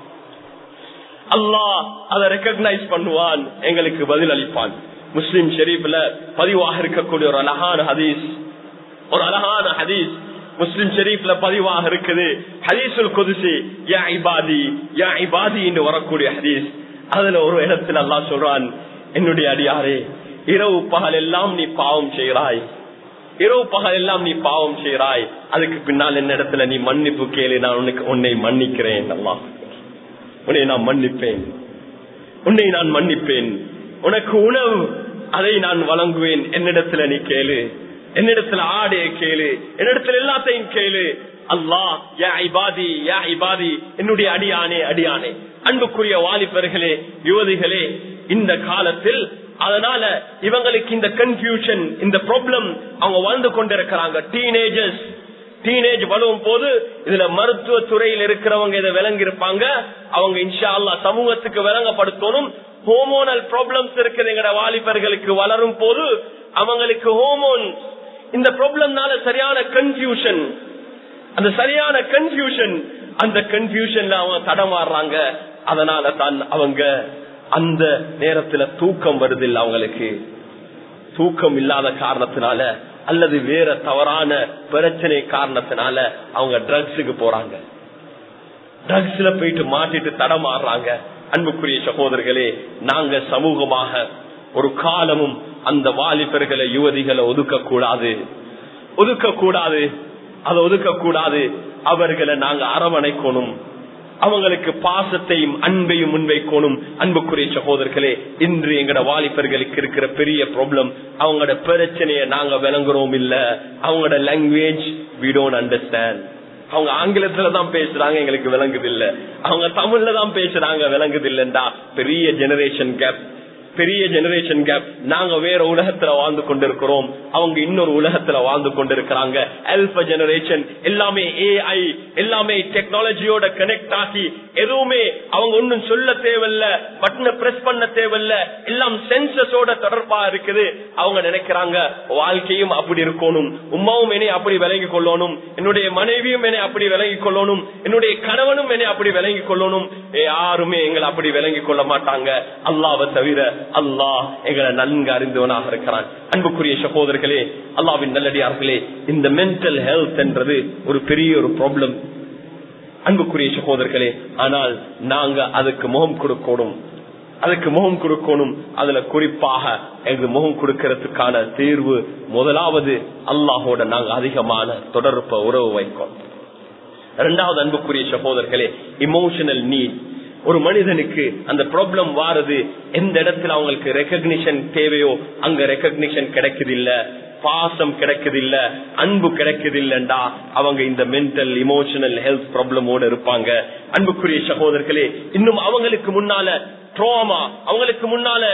அல்லாஹ் அதை ரெக்கக்னைஸ் பண்ணுவான் எங்களுக்கு பதில் அளிப்பான் முஸ்லிம் ஷெரீப்ல பதிவாக இருக்கக்கூடிய ஒரு அழகான ஹதீஸ் ஒரு அழகான ஹதீஸ் முஸ்லிம் ஷெரீப்ல பதிவாக இருக்குது ஹதீசுல் குதிசி யா இபாதி யா இபாதி என்று வரக்கூடிய ஹதீஸ் அதுல ஒரு இடத்துல அல்லாஹ் சொல்றான் என்னுடைய அடியாரே இரவு பகல் எல்லாம் நீ பாவம் செய்கிறாய் இரவு பகல் எல்லாம் நீ பாவம் செய்கிறாய் அதுக்கு பின்னால் என்ன இடத்துல நீ மன்னிப்பு கேளு நான் உனக்கு உன்னை மன்னிக்கிறேன் அல்லாஹ் உன்னை நான் மன்னிப்பேன் உன்னை நான் மன்னிப்பேன் உனக்கு உணவு அதை நான் வழங்குவேன் என்னிடத்துல நீ கேளு என்னிடத்துல ஆடைய கேளு என்னிடத்துல எல்லாத்தையும் கேளு அல்லாஹ் யா இபாதி யா இபாதி என்னுடைய அடியானே அடியானே அன்புக்குரிய வாலிபர்களே யுவதிகளே இந்த காலத்தில் அதனால இவங்களுக்கு இந்த கன்ஃபியூஷன் இந்த ப்ராப்ளம் அவங்க வாழ்ந்து கொண்டிருக்கிறாங்க டீனேஜர்ஸ் டீனேஜ் வலுவும் போது இதுல மருத்துவ துறையில் இருக்கிறவங்க இதை விளங்கி இருப்பாங்க அவங்க இன்ஷா அல்லா சமூகத்துக்கு விளங்கப்படுத்தணும் ஹோமோனல் ப்ராப்ளம்ஸ் இருக்குது எங்கட வாலிபர்களுக்கு வளரும் போது அவங்களுக்கு ஹோமோன் இந்த ப்ராப்ளம்னால சரியான கன்ஃபியூஷன் அந்த சரியான கன்ஃபியூஷன் அந்த கன்ஃபியூஷன்ல அவங்க தடமாறுறாங்க அதனால தான் அவங்க அந்த நேரத்துல தூக்கம் வருதில்லை அவங்களுக்கு தூக்கம் இல்லாத காரணத்தினால அல்லது வேற தவறான பிரச்சனை காரணத்தினால அவங்க ட்ரக்ஸுக்கு போறாங்க ட்ரக்ஸ்ல போயிட்டு மாட்டிட்டு தடமாறுறாங்க அன்புக்குரிய சகோதரர்களே நாங்க சமூகமாக ஒரு காலமும் அந்த வாலிபர்களை யுவதிகளை ஒதுக்க கூடாது ஒதுக்க கூடாது அதை ஒதுக்க கூடாது அவர்களை நாங்க அரவணைக்கணும் அவங்களுக்கு பாசத்தையும் அன்பையும் முன்வைக்கணும் அன்புக்குரிய சகோதரர்களே இன்று எங்கட வாலிபர்களுக்கு இருக்கிற பெரிய ப்ராப்ளம் அவங்களோட பிரச்சனைய நாங்க விளங்குறோம் இல்ல அவங்களோட லாங்குவேஜ் வி டோன்ட் அண்டர்ஸ்டாண்ட் அவங்க ஆங்கிலத்துல தான் பேசுறாங்க எங்களுக்கு விளங்குது இல்ல அவங்க தமிழ்ல தான் பேசுறாங்க விளங்குது இல்லண்டா பெரிய ஜெனரேஷன் கேப் பெரிய ஜெனரேஷன் கேப் நாங்க வேற உலகத்துல வாழ்ந்து கொண்டிருக்கிறோம் அவங்க இன்னொரு உலகத்துல வாழ்ந்து கொண்டிருக்கிறாங்க அல்ப ஜெனரேஷன் எல்லாமே ஏஐ எல்லாமே டெக்னாலஜியோட கனெக்ட் ஆகி எதுவுமே அவங்க ஒன்னும் சொல்ல தேவையில்ல பட்டனை பிரஸ் பண்ண தேவையில்ல எல்லாம் சென்சஸோட தொடர்பா இருக்குது அவங்க நினைக்கிறாங்க வாழ்க்கையும் அப்படி இருக்கணும் உமாவும் என்னை அப்படி விளங்கி கொள்ளணும் என்னுடைய மனைவியும் என்னை அப்படி விளங்கி கொள்ளணும் என்னுடைய கணவனும் என்னை அப்படி விளங்கி கொள்ளணும் யாருமே எங்களை அப்படி விளங்கி கொள்ள மாட்டாங்க அல்லாவை தவிர அல்லாஹ் எங்களை நன்கு அறிந்தவனாக இருக்கிறான் அன்புக்குரிய சகோதரர்களே அல்லாவின் நல்லடியார்களே இந்த மென்டல் ஹெல்த் என்றது ஒரு பெரிய ஒரு ப்ராப்ளம் அன்புக்குரிய சகோதரர்களே ஆனால் நாங்க அதுக்கு முகம் கொடுக்கணும் அதுக்கு முகம் கொடுக்கணும் அதுல குறிப்பாக எங்க முகம் கொடுக்கறதுக்கான தீர்வு முதலாவது அல்லாஹோட நாங்க அதிகமான தொடர்பை உறவு வைக்கணும் இரண்டாவது அன்புக்குரிய சகோதரர்களே இமோஷனல் நீட் ஒரு மனிதனுக்கு அந்த ப்ராப்ளம் வாருது எந்த இடத்துல அவங்களுக்கு ரெக்கக்னிஷன் தேவையோ அங்க ரெக்கக்னிஷன் கிடைக்குது இல்ல பாசம் கிடைக்குது இல்ல அன்பு கிடைக்குது இல்லண்டா அவங்க இந்த மென்டல் இமோஷனல் ஹெல்த் ப்ராப்ளமோட இருப்பாங்க அன்புக்குரிய சகோதரர்களே இன்னும் அவங்களுக்கு முன்னால ட்ரோமா அவங்களுக்கு முன்னால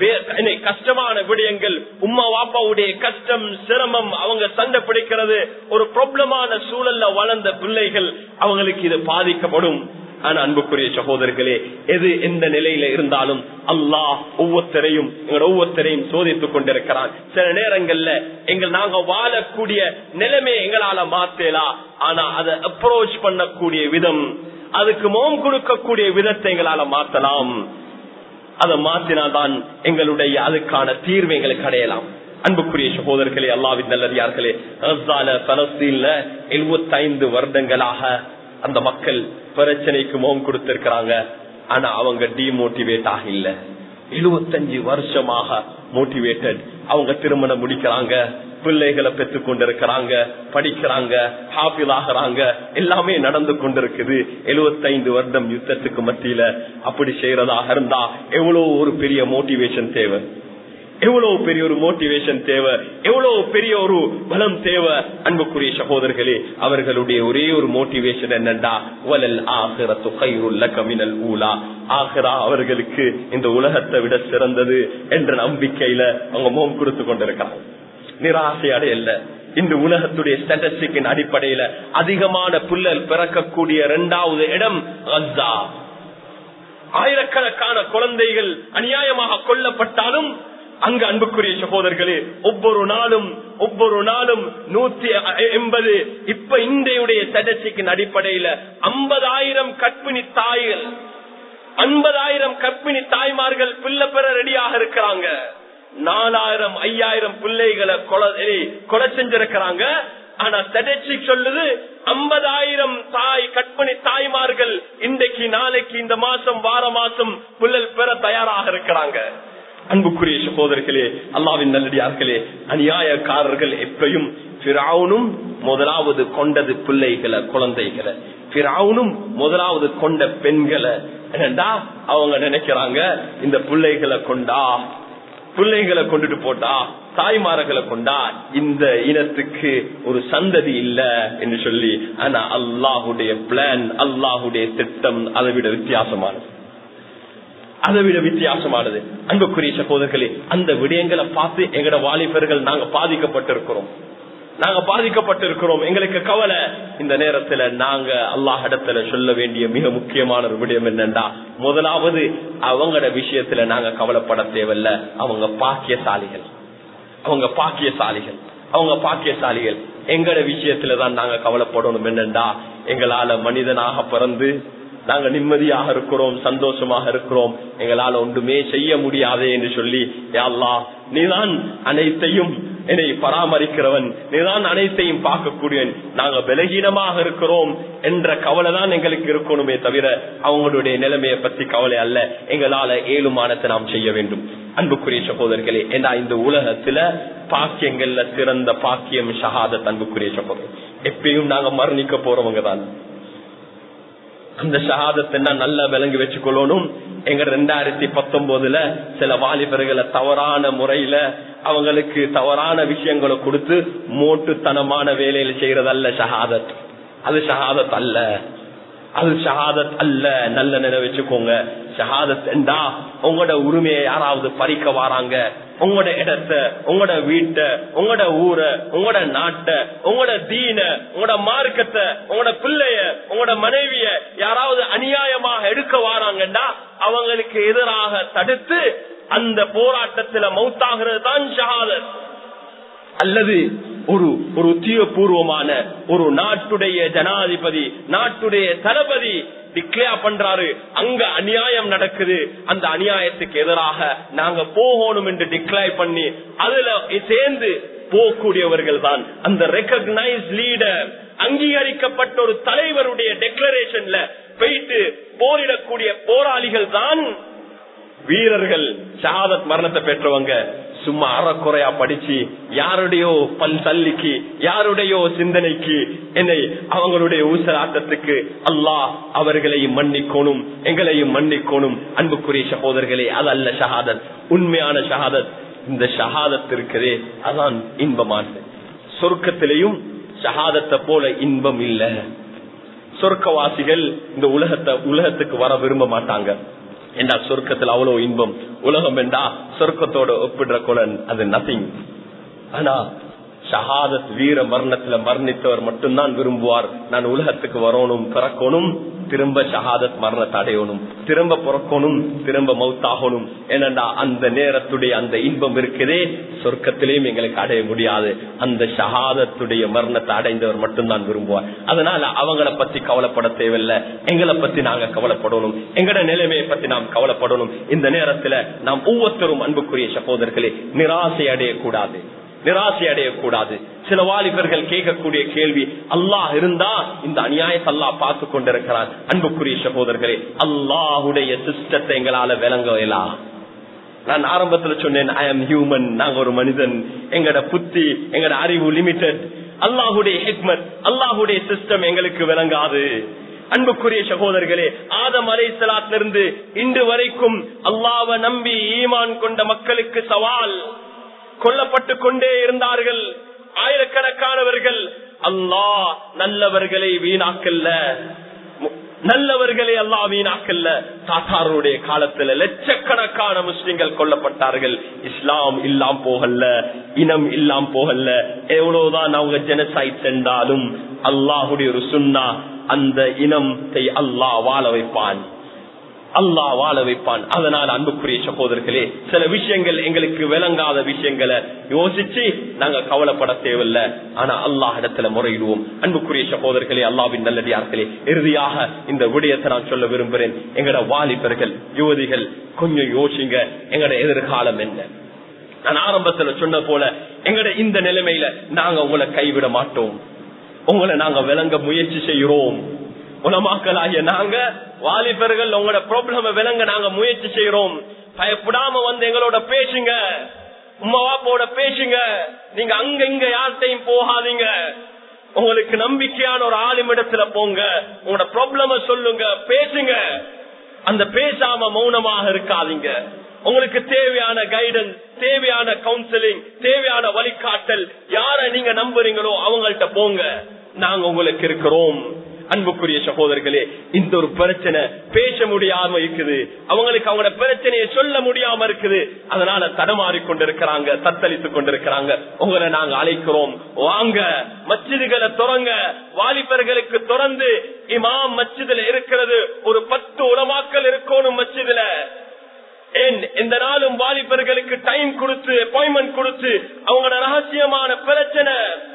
கஷ்டமான விடயங்கள் உமா வாப்பாவுடைய கஷ்டம் சிரமம் அவங்க சண்டை பிடிக்கிறது ஒரு ப்ராப்ளமான சூழல்ல வளர்ந்த பிள்ளைகள் அவங்களுக்கு இது பாதிக்கப்படும் ஆனா அன்புக்குரிய சகோதரர்களே எது எந்த நிலையில இருந்தாலும் அல்லாஹ் ஒவ்வொருத்தரையும் எங்களோட ஒவ்வொருத்தரையும் சோதித்துக் கொண்டிருக்கிறான் சில நேரங்கள்ல எங்கள் நாங்க வாழக்கூடிய நிலைமை எங்களால மாத்தலாம் ஆனா அதை அப்ரோச் பண்ணக்கூடிய விதம் அதுக்கு மோம் கொடுக்கக்கூடிய விதத்தை எங்களால மாத்தலாம் அதை மாத்தினாதான் எங்களுடைய அதுக்கான தீர்வு எங்களுக்கு அடையலாம் அன்புக்குரிய சகோதரர்களே அல்லாவின் நல்லதார்களே பலஸ்தீன்ல எழுபத்தி ஐந்து வருடங்களாக அந்த மக்கள் பிரச்சனைக்கு முகம் கொடுத்திருக்கிறாங்க ஆனா அவங்க டிமோட்டிவேட் ஆக இல்ல எழுபத்தஞ்சு வருஷமாக மோட்டிவேட்டட் அவங்க திருமணம் முடிக்கிறாங்க பிள்ளைகளை பெற்றுக் கொண்டிருக்கிறாங்க படிக்கிறாங்க ஹாஃபில் ஆகிறாங்க எல்லாமே நடந்து கொண்டிருக்குது எழுபத்தைந்து வருடம் யுத்தத்துக்கு மத்தியில அப்படி செய்யறதாக இருந்தா எவ்வளவு ஒரு பெரிய மோட்டிவேஷன் தேவை எவ்வளவு பெரிய ஒரு மோட்டிவேஷன் தேவை எவ்வளவு பெரிய ஒரு பலம் தேவை அன்புக்குரிய சகோதரர்களே அவர்களுடைய ஒரே ஒரு மோட்டிவேஷன் என்னண்டா வலல் ஆகிரத்து கைருள்ள கமினல் ஊலா ஆகிரா அவர்களுக்கு இந்த உலகத்தை விட சிறந்தது என்ற நம்பிக்கையில அவங்க மோம் கொடுத்து கொண்டிருக்கிறாங்க நிராசை அடையல்ல இந்த உலகத்துடைய ஸ்டாட்டிஸ்டிக்கின் அடிப்படையில அதிகமான புல்லல் பிறக்கக்கூடிய இரண்டாவது இடம் கஸ்ஸா ஆயிரக்கணக்கான குழந்தைகள் அநியாயமாக கொல்லப்பட்டாலும் அங்கு அன்புக்குரிய சகோதரர்களே ஒவ்வொரு நாளும் ஒவ்வொரு நாளும் நூத்தி எண்பது இப்ப இந்தியுடைய ஸ்டாட்டிஸ்டிக்கின் அடிப்படையில ஐம்பதாயிரம் கற்பிணி தாய்கள் ஐம்பதாயிரம் கற்பிணி தாய்மார்கள் பிள்ளை பெற ரெடியாக இருக்கிறாங்க நாலாயிரம் ஐயாயிரம் பிள்ளைகளை கொலை கொலை செஞ்சிருக்கிறாங்க ஆனா ஸ்டாட்டிஸ்டிக் சொல்லுது ஐம்பதாயிரம் தாய் கற்பனை தாய்மார்கள் இன்றைக்கு நாளைக்கு இந்த மாசம் வார மாசம் புள்ளல் பெற தயாராக இருக்கிறாங்க அன்புக்குரிய சகோதரர்களே அல்லாவின் நல்லடியார்களே அநியாயக்காரர்கள் எப்பயும் பிராவுனும் முதலாவது கொண்டது பிள்ளைகளை குழந்தைகளை பிராவுனும் முதலாவது கொண்ட பெண்களை என்னடா அவங்க நினைக்கிறாங்க இந்த பிள்ளைகளை கொண்டா பிள்ளைகளை கொண்டுட்டு போட்டா தாய்மார்களை கொண்டா இந்த இனத்துக்கு ஒரு சந்ததி இல்ல என்று சொல்லி ஆனா அல்லாஹுடைய பிளான் அல்லாஹுடைய திட்டம் அதை விட வித்தியாசமானது அதை விட வித்தியாசமானது அன்புக்குரிய சகோதரர்களே அந்த விடயங்களை பார்த்து எங்கட வாலிபர்கள் நாங்க பாதிக்கப்பட்டிருக்கிறோம் நாங்க பாதிக்கப்பட்டிருக்கிறோம் எங்களுக்கு கவலை இந்த நேரத்துல நாங்க அல்லாஹ் இடத்துல சொல்ல வேண்டிய மிக முக்கியமான ஒரு விடயம் என்னண்டா முதலாவது அவங்களோட விஷயத்துல நாங்க கவலைப்பட தேவையில்ல அவங்க பாக்கியசாலிகள் அவங்க பாக்கியசாலிகள் அவங்க பாக்கியசாலிகள் எங்கட விஷயத்துலதான் நாங்க கவலைப்படணும் என்னண்டா எங்களால மனிதனாக பிறந்து நாங்க நிம்மதியாக இருக்கிறோம் சந்தோஷமாக இருக்கிறோம் எங்களால ஒன்றுமே செய்ய முடியாதே என்று சொல்லி யாழ்லா நீதான் அனைத்தையும் என்னை பராமரிக்கிறவன் நீதான் அனைத்தையும் பார்க்கக்கூடியவன் நாங்க பலகீனமாக இருக்கிறோம் என்ற கவலை தான் எங்களுக்கு இருக்கணுமே தவிர அவங்களுடைய நிலைமையை பத்தி கவலை அல்ல எங்களால ஏழுமானத்தை நாம் செய்ய வேண்டும் அன்புக்குரிய சகோதரர்களே ஏன்னா இந்த உலகத்துல பாக்கியங்கள்ல சிறந்த பாக்கியம் ஷஹாதத் அன்புக்குரிய சகோதரர் எப்பயும் நாங்க மரணிக்க போறவங்க தான் அந்த ஷஹாதத்தை நல்லா விளங்கி வச்சுக்கொள்ளணும் எங்க ரெண்டாயிரத்தி பத்தொன்பதுல சில வாலிபர்களை தவறான முறையில அவங்களுக்கு தவறான விஷயங்களை கொடுத்து மோட்டுத்தனமான வேலையில செய்யறதல்ல ஷஹாதத் அது ஷஹாதத் அல்ல அது ஷஹாதத் அல்ல நல்ல நினை வச்சுக்கோங்க ஷஹாதத் என்றா உங்களோட உரிமையை யாராவது பறிக்க வராங்க உங்களோட இடத்த உங்களோட வீட்டை உங்களோட ஊரை உங்களோட நாட்டை உங்களோட தீன உங்களோட மார்க்கத்தை உங்களோட பிள்ளைய உங்களோட மனைவிய யாராவது அநியாயமாக எடுக்க வராங்கன்னா அவங்களுக்கு எதிராக தடுத்து அந்த போராட்டத்துல மௌத்தாகிறது தான் ஷஹாதத் அல்லது ஒரு ஒரு உத்தியோகபூர்வமான ஒரு நாட்டுடைய ஜனாதிபதி நாட்டுடைய தளபதி டிக்ளேர் பண்றாரு அங்க அநியாயம் நடக்குது அந்த அநியாயத்துக்கு எதிராக நாங்க போகணும் என்று டிக்ளேர் பண்ணி அதுல சேர்ந்து போகக்கூடியவர்கள் தான் அந்த ரெக்கக்னைஸ் லீடர் அங்கீகரிக்கப்பட்ட ஒரு தலைவருடைய டெக்ளரேஷன்ல போயிட்டு போரிடக்கூடிய போராளிகள் தான் வீரர்கள் ஷஹாதத் மரணத்தை பெற்றவங்க சும்மா அறக்குறையா படிச்சு யாருடையோ பல் தள்ளிக்கு யாருடையோ சிந்தனைக்கு என்னை அவங்களுடைய ஊசலாட்டத்துக்கு அல்லாஹ் அவர்களையும் மன்னிக்கணும் எங்களையும் மன்னிக்கணும் அன்புக்குரிய சகோதரர்களே அது அல்ல ஷஹாதத் உண்மையான ஷஹாதத் இந்த ஷஹாதத் இருக்கிறதே அதான் இன்பமானது சொர்க்கத்திலையும் ஷஹாதத்தை போல இன்பம் இல்ல சொர்க்கவாசிகள் இந்த உலகத்தை உலகத்துக்கு வர விரும்ப மாட்டாங்க என்றா சொர்க்கத்தில் அவ்வளவு இன்பம் உலகம் என்றா சொர்க்கத்தோட ஒப்பிடுற குலன் அது நத்திங் ஆனா ஷஹாதத் வீர மரணத்துல மரணித்தவர் மட்டும்தான் விரும்புவார் நான் உலகத்துக்கு வரணும் பிறக்கணும் திரும்ப ஷஹாதத் மரணத்தை அடையணும் திரும்ப பிறக்கணும் திரும்ப மௌத்தாகணும் ஏனண்டா அந்த நேரத்துடைய அந்த இன்பம் இருக்குதே சொர்க்கத்திலேயும் எங்களுக்கு அடைய முடியாது அந்த ஷஹாதத்துடைய மரணத்தை அடைந்தவர் மட்டும்தான் விரும்புவார் அதனால அவங்கள பத்தி கவலைப்பட தேவையில்லை எங்களை பத்தி நாங்க கவலைப்படணும் எங்கட நிலைமையை பத்தி நாம் கவலைப்படணும் இந்த நேரத்துல நாம் ஒவ்வொருத்தரும் அன்புக்குரிய சகோதரர்களே நிராசை அடையக்கூடாது நிராசை அடையக்கூடாது சில வாலிபர்கள் கேட்கக்கூடிய கேள்வி அல்லாஹ் இருந்தா இந்த அநியாயத்தை அல்லாஹ் பார்த்து கொண்டிருக்கிறான் அன்புக்குரிய சகோதரர்களே அல்லாஹுடைய சிஸ்டத்தை எங்களால விளங்கலாம் நான் ஆரம்பத்துல சொன்னேன் ஐ எம் ஹியூமன் நாங்க ஒரு மனிதன் எங்கட புத்தி எங்கட அறிவு லிமிடெட் அல்லாஹுடைய ஹிக்மத் அல்லாஹுடைய சிஸ்டம் எங்களுக்கு விளங்காது அன்புக்குரிய சகோதரர்களே ஆதம் அலை இருந்து இன்று வரைக்கும் அல்லாவை நம்பி ஈமான் கொண்ட மக்களுக்கு சவால் கொல்லப்பட்டு கொண்டே இருந்தார்கள் ஆயிரக்கணக்கானவர்கள் அல்லாஹ் நல்லவர்களை வீணாக்கல்ல நல்லவர்களை அல்லா வீணாக்கல்ல தாத்தாருடைய காலத்துல லட்சக்கணக்கான முஸ்லிம்கள் கொல்லப்பட்டார்கள் இஸ்லாம் இல்லாம் போகல இனம் இல்லாம் போகல எவ்வளவுதான் அவங்க ஜெனசைட் சென்றாலும் அல்லாஹுடைய ஒரு சுண்ணா அந்த இனத்தை அல்லாஹ் வாழ வைப்பான் அல்லாஹ் வாழ வைப்பான் அதனால் அன்புக்குரிய சகோதரர்களே சில விஷயங்கள் எங்களுக்கு விளங்காத விஷயங்களை யோசிச்சு நாங்க கவலைப்பட தேவையில்ல ஆனா அல்லாஹ் இடத்துல முறையிடுவோம் அன்புக்குரிய சகோதரர்களே அல்லாவின் நல்லடியார்களே இறுதியாக இந்த விடயத்தை நான் சொல்ல விரும்புகிறேன் எங்கட வாலிபர்கள் யுவதிகள் கொஞ்சம் யோசிங்க எங்கட எதிர்காலம் என்ன நான் ஆரம்பத்துல சொன்ன போல எங்கட இந்த நிலைமையில நாங்க உங்களை கைவிட மாட்டோம் உங்களை நாங்க விளங்க முயற்சி செய்கிறோம் உலமாக்கலாகிய நாங்க வாலிபர்கள் உங்களோட ப்ராப்ளம விளங்க நாங்க முயற்சி செய்யறோம் பயப்படாம வந்து எங்களோட பேசுங்க உமா வாப்போட பேசுங்க நீங்க அங்க இங்க யார்கிட்டையும் போகாதீங்க உங்களுக்கு நம்பிக்கையான ஒரு ஆளுமிடத்துல போங்க உங்களோட ப்ராப்ளம சொல்லுங்க பேசுங்க அந்த பேசாம மௌனமாக இருக்காதீங்க உங்களுக்கு தேவையான கைடன்ஸ் தேவையான கவுன்சிலிங் தேவையான வழிகாட்டல் யார நீங்க நம்புறீங்களோ அவங்கள்ட்ட போங்க நாங்க உங்களுக்கு இருக்கிறோம் அன்புக்குரிய சகோதரர்களே இந்த ஒரு பிரச்சனை பேச முடியாம இருக்குது அவங்களுக்கு அவங்களோட பிரச்சனையை சொல்ல முடியாம இருக்குது அதனால தடமாறி கொண்டிருக்கிறாங்க தத்தளித்துக் கொண்டிருக்கிறாங்க உங்களை நாங்க அழைக்கிறோம் வாங்க மச்சிதுகளை துறங்க வாலிபர்களுக்கு திறந்து இமாம் மச்சிதுல இருக்கிறது ஒரு பத்து உலமாக்கல் இருக்கணும் மச்சிதுல ஏன் இந்த நாளும் வாலிபர்களுக்கு டைம் கொடுத்து அப்பாயின்மெண்ட் கொடுத்து அவங்களோட ரகசியமான பிரச்சனை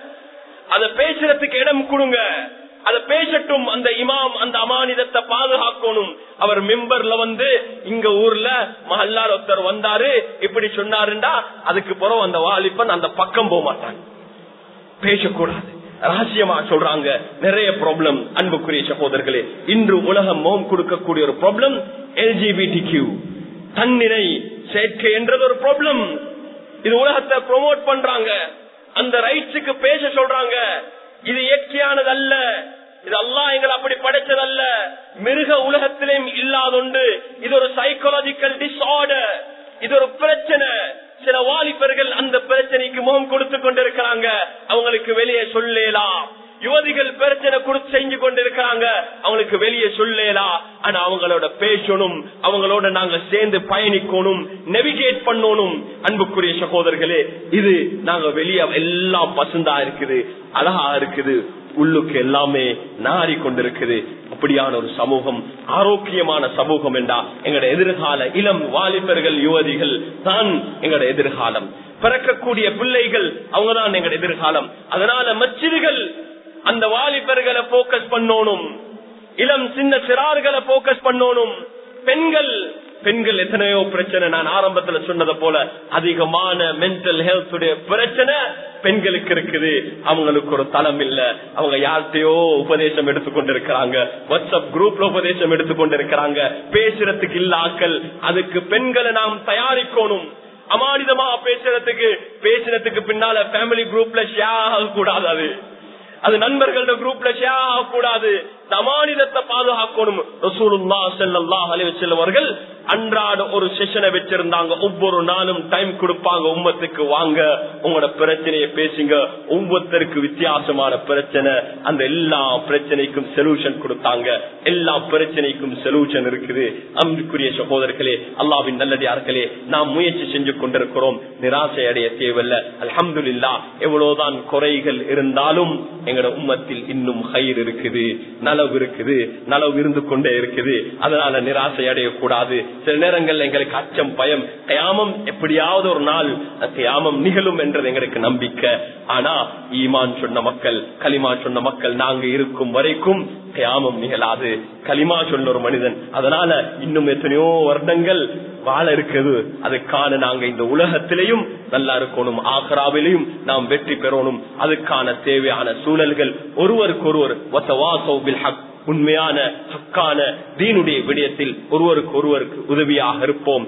அத பேசுறதுக்கு இடம் கொடுங்க அத பேசட்டும் அந்த இமாம் அந்த அமானிதத்தை பாதுகாக்கணும் அவர் மெம்பர்ல வந்து இங்க ஊர்ல மஹல்லார் ஒருத்தர் வந்தாரு இப்படி சொன்னாருண்டா அதுக்கு பிறகு அந்த வாலிபன் அந்த பக்கம் போக மாட்டாங்க பேசக்கூடாது ரகசியமா சொல்றாங்க நிறைய ப்ராப்ளம் அன்புக்குரிய சகோதரர்களே இன்று உலகம் மோம் கொடுக்கக்கூடிய ஒரு ப்ராப்ளம் எல்ஜிபிடி கியூ தன்னிறை சேர்க்கை என்றது ஒரு ப்ராப்ளம் இது உலகத்தை ப்ரொமோட் பண்றாங்க அந்த ரைட்ஸுக்கு பேச சொல்றாங்க இது இயற்கையானது அல்ல இது அல்லா எங்களை அப்படி படைச்சதல்ல மிருக உலகத்திலேயும் இல்லாதொண்டு இது ஒரு சைக்கோலாஜிக்கல் டிஸ்ஆர்டர் இது ஒரு பிரச்சனை சில வாலிபர்கள் அந்த பிரச்சனைக்கு முகம் கொடுத்து கொண்டிருக்கிறாங்க அவங்களுக்கு வெளியே சொல்லலாம் யுவதிகள் பிரச்சனை கொடுத்து செஞ்சு கொண்டிருக்கிறாங்க அவங்களுக்கு வெளியே சொல்லலாம் ஆனா அவங்களோட பேசணும் அவங்களோட நாங்க சேர்ந்து பயணிக்கணும் நெவிகேட் பண்ணணும் அன்புக்குரிய சகோதரர்களே இது நாங்க வெளியே எல்லாம் பசுந்தா இருக்குது அழகா இருக்குது உள்ளுக்கு எல்லாமே நாரி கொண்டிருக்குது அப்படியான ஒரு சமூகம் ஆரோக்கியமான சமூகம் என்றா எங்களோட எதிர்கால இளம் வாலிபர்கள் யுவதிகள் தான் எங்களோட எதிர்காலம் பிறக்கக்கூடிய பிள்ளைகள் அவங்கதான் எங்களோட எதிர்காலம் அதனால மச்சிறுகள் அந்த வாலிபர்களை போக்கஸ் பண்ணணும் இளம் சின்ன சிறார்களை போக்கஸ் பண்ணணும் பெண்கள் பெண்கள் எத்தனையோ பிரச்சனை நான் ஆரம்பத்துல சொன்னதை போல அதிகமான மென்டல் ஹெல்த் உடைய பிரச்சனை பெண்களுக்கு இருக்குது அவங்களுக்கு ஒரு தளம் இல்ல அவங்க யார்கிட்டயோ உபதேசம் எடுத்துக்கொண்டிருக்கிறாங்க வாட்ஸ்அப் குரூப்ல உபதேசம் எடுத்துக்கொண்டிருக்கிறாங்க பேசுறதுக்கு இல்ல ஆக்கள் அதுக்கு பெண்களை நாம் தயாரிக்கணும் அமானிதமா பேசுறதுக்கு பேசுறதுக்கு பின்னால ஃபேமிலி குரூப்ல ஷேர் ஆக கூடாது அது அது நண்பர்களோட குரூப்ல ஷேர் ஆகக்கூடாது சமானிதத்தை பாதுகாக்கணும் ரசூலுல்லா ஸல்லல்லாஹு அலைஹி வஸல்லம் அவர்கள் அன்றாட ஒரு செஷனை வச்சிருந்தாங்க ஒவ்வொரு நாளும் டைம் கொடுப்பாங்க உம்மத்துக்கு வாங்க உங்களோட பிரச்சனையை பேசுங்க ஒவ்வொருத்தருக்கு வித்தியாசமான பிரச்சனை அந்த எல்லா பிரச்சனைக்கும் சொல்யூஷன் கொடுத்தாங்க எல்லா பிரச்சனைக்கும் சொல்யூஷன் இருக்குது அன்புக்குரிய சகோதரர்களே அல்லாவின் நல்லடியார்களே நாம் முயற்சி செஞ்சு கொண்டிருக்கிறோம் நிராசை அடைய தேவையில்ல அல்ஹம்துலில்லா எவ்வளவுதான் குறைகள் இருந்தாலும் எங்களோட உம்மத்தில் இன்னும் கயிறு இருக்குது நலவு இருக்குது நலவு இருந்து கொண்டே இருக்குது அதனால நிராசை அடையக்கூடாது சில நேரங்கள்ல எங்களுக்கு அச்சம் பயம் கயாமம் எப்படியாவது ஒரு நாள் கயாமம் நிகழும் என்றது எங்களுக்கு நம்பிக்கை ஆனா ஈமான் சொன்ன மக்கள் களிமா சொன்ன மக்கள் நாங்க இருக்கும் வரைக்கும் கயாமம் நிகழாது களிமா சொன்ன ஒரு மனிதன் அதனால இன்னும் எத்தனையோ வருடங்கள் வாழ இருக்குது அதுக்கான நாங்க இந்த உலகத்திலையும் நல்லா இருக்கணும் ஆக்ராவிலையும் நாம் வெற்றி பெறணும் அதுக்கான தேவையான சூழல்கள் ஒருவருக்கு ஒருவர் உண்மையான ஹக்கான தீனுடைய விடயத்தில் ஒருவருக்கு ஒருவருக்கு உதவியாக இருப்போம்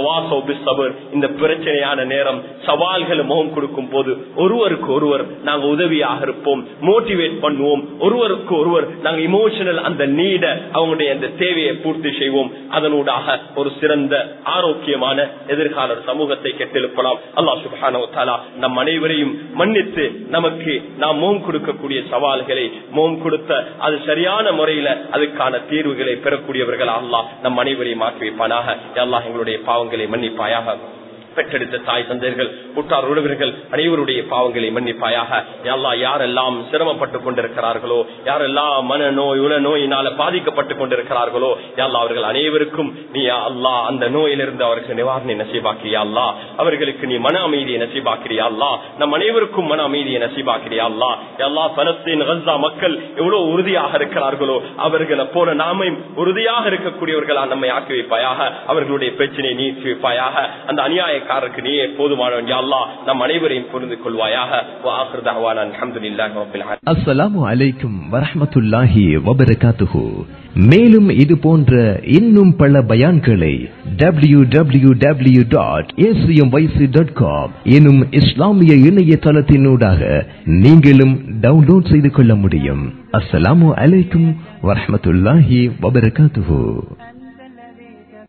இந்த பிரச்சனையான நேரம் சவால்களை முகம் கொடுக்கும் போது ஒருவருக்கு ஒருவர் நாங்க உதவியாக இருப்போம் மோட்டிவேட் பண்ணுவோம் ஒருவருக்கு ஒருவர் நாங்க இமோஷனல் அந்த நீட அவங்களுடைய அந்த தேவையை பூர்த்தி செய்வோம் அதனூடாக ஒரு சிறந்த ஆரோக்கியமான எதிர்கால சமூகத்தை கெட்டெழுப்பலாம் அல்லா சுபானா நம் அனைவரையும் மன்னித்து நமக்கு நாம் மோம் கொடுக்கக்கூடிய சவால்களை மோம் கொடுத்த அது சரியான முறையில அதுக்கான தீர்வுகளை பெறக்கூடியவர்கள் அல்லாஹ் நம் அனைவரையும் ஆக்கி வைப்பானாக அல்லாஹ் எங்களுடைய பாவங்களை மன்னிப்பாயாக பெற்றெடுத்த தாய் தந்தையர்கள் உற்றார் உறவினர்கள் அனைவருடைய பாவங்களை மன்னிப்பாயாக எல்லா யாரெல்லாம் சிரமப்பட்டுக் கொண்டிருக்கிறார்களோ யாரெல்லாம் மன நோய் உல நோயினால பாதிக்கப்பட்டுக் கொண்டிருக்கிறார்களோ எல்லா அவர்கள் அனைவருக்கும் நீ அல்லா அந்த நோயிலிருந்து அவருக்கு நிவாரணை நசீபாக்கிறியா அல்லா அவர்களுக்கு நீ மன அமைதியை நசீபாக்கிறியா அல்லா நம் அனைவருக்கும் மன அமைதியை நசீபாக்கிறியா அல்லா எல்லா பலஸ்தீன் கல்சா மக்கள் எவ்வளவு உறுதியாக இருக்கிறார்களோ அவர்களை போல நாமே உறுதியாக இருக்கக்கூடியவர்களா நம்மை ஆக்கி வைப்பாயாக அவர்களுடைய பிரச்சனையை நீக்கி வைப்பாயாக அந்த அநியாய வியாபாரக்காரருக்கு நீயே போதுமானவன் யா அல்லாஹ் நம் அனைவரையும் புரிந்து கொள்வாயாக வாஹிர் தஅவானா அல்ஹம்துலில்லாஹி ரப்பில் ஆலமீன் அஸ்ஸலாமு அலைக்கும் வரஹ்மத்துல்லாஹி வபரகாத்துஹு மேலும் இது போன்ற இன்னும் பல பயான்களை W W W dot dot com எனும் இஸ்லாமிய இணையதளத்தினூடாக நீங்களும் டவுன்லோட் செய்து கொள்ள முடியும் அஸ்ஸலாமு அலைக்கும் வரஹ்மத்துல்லாஹி வபரகாத்துஹு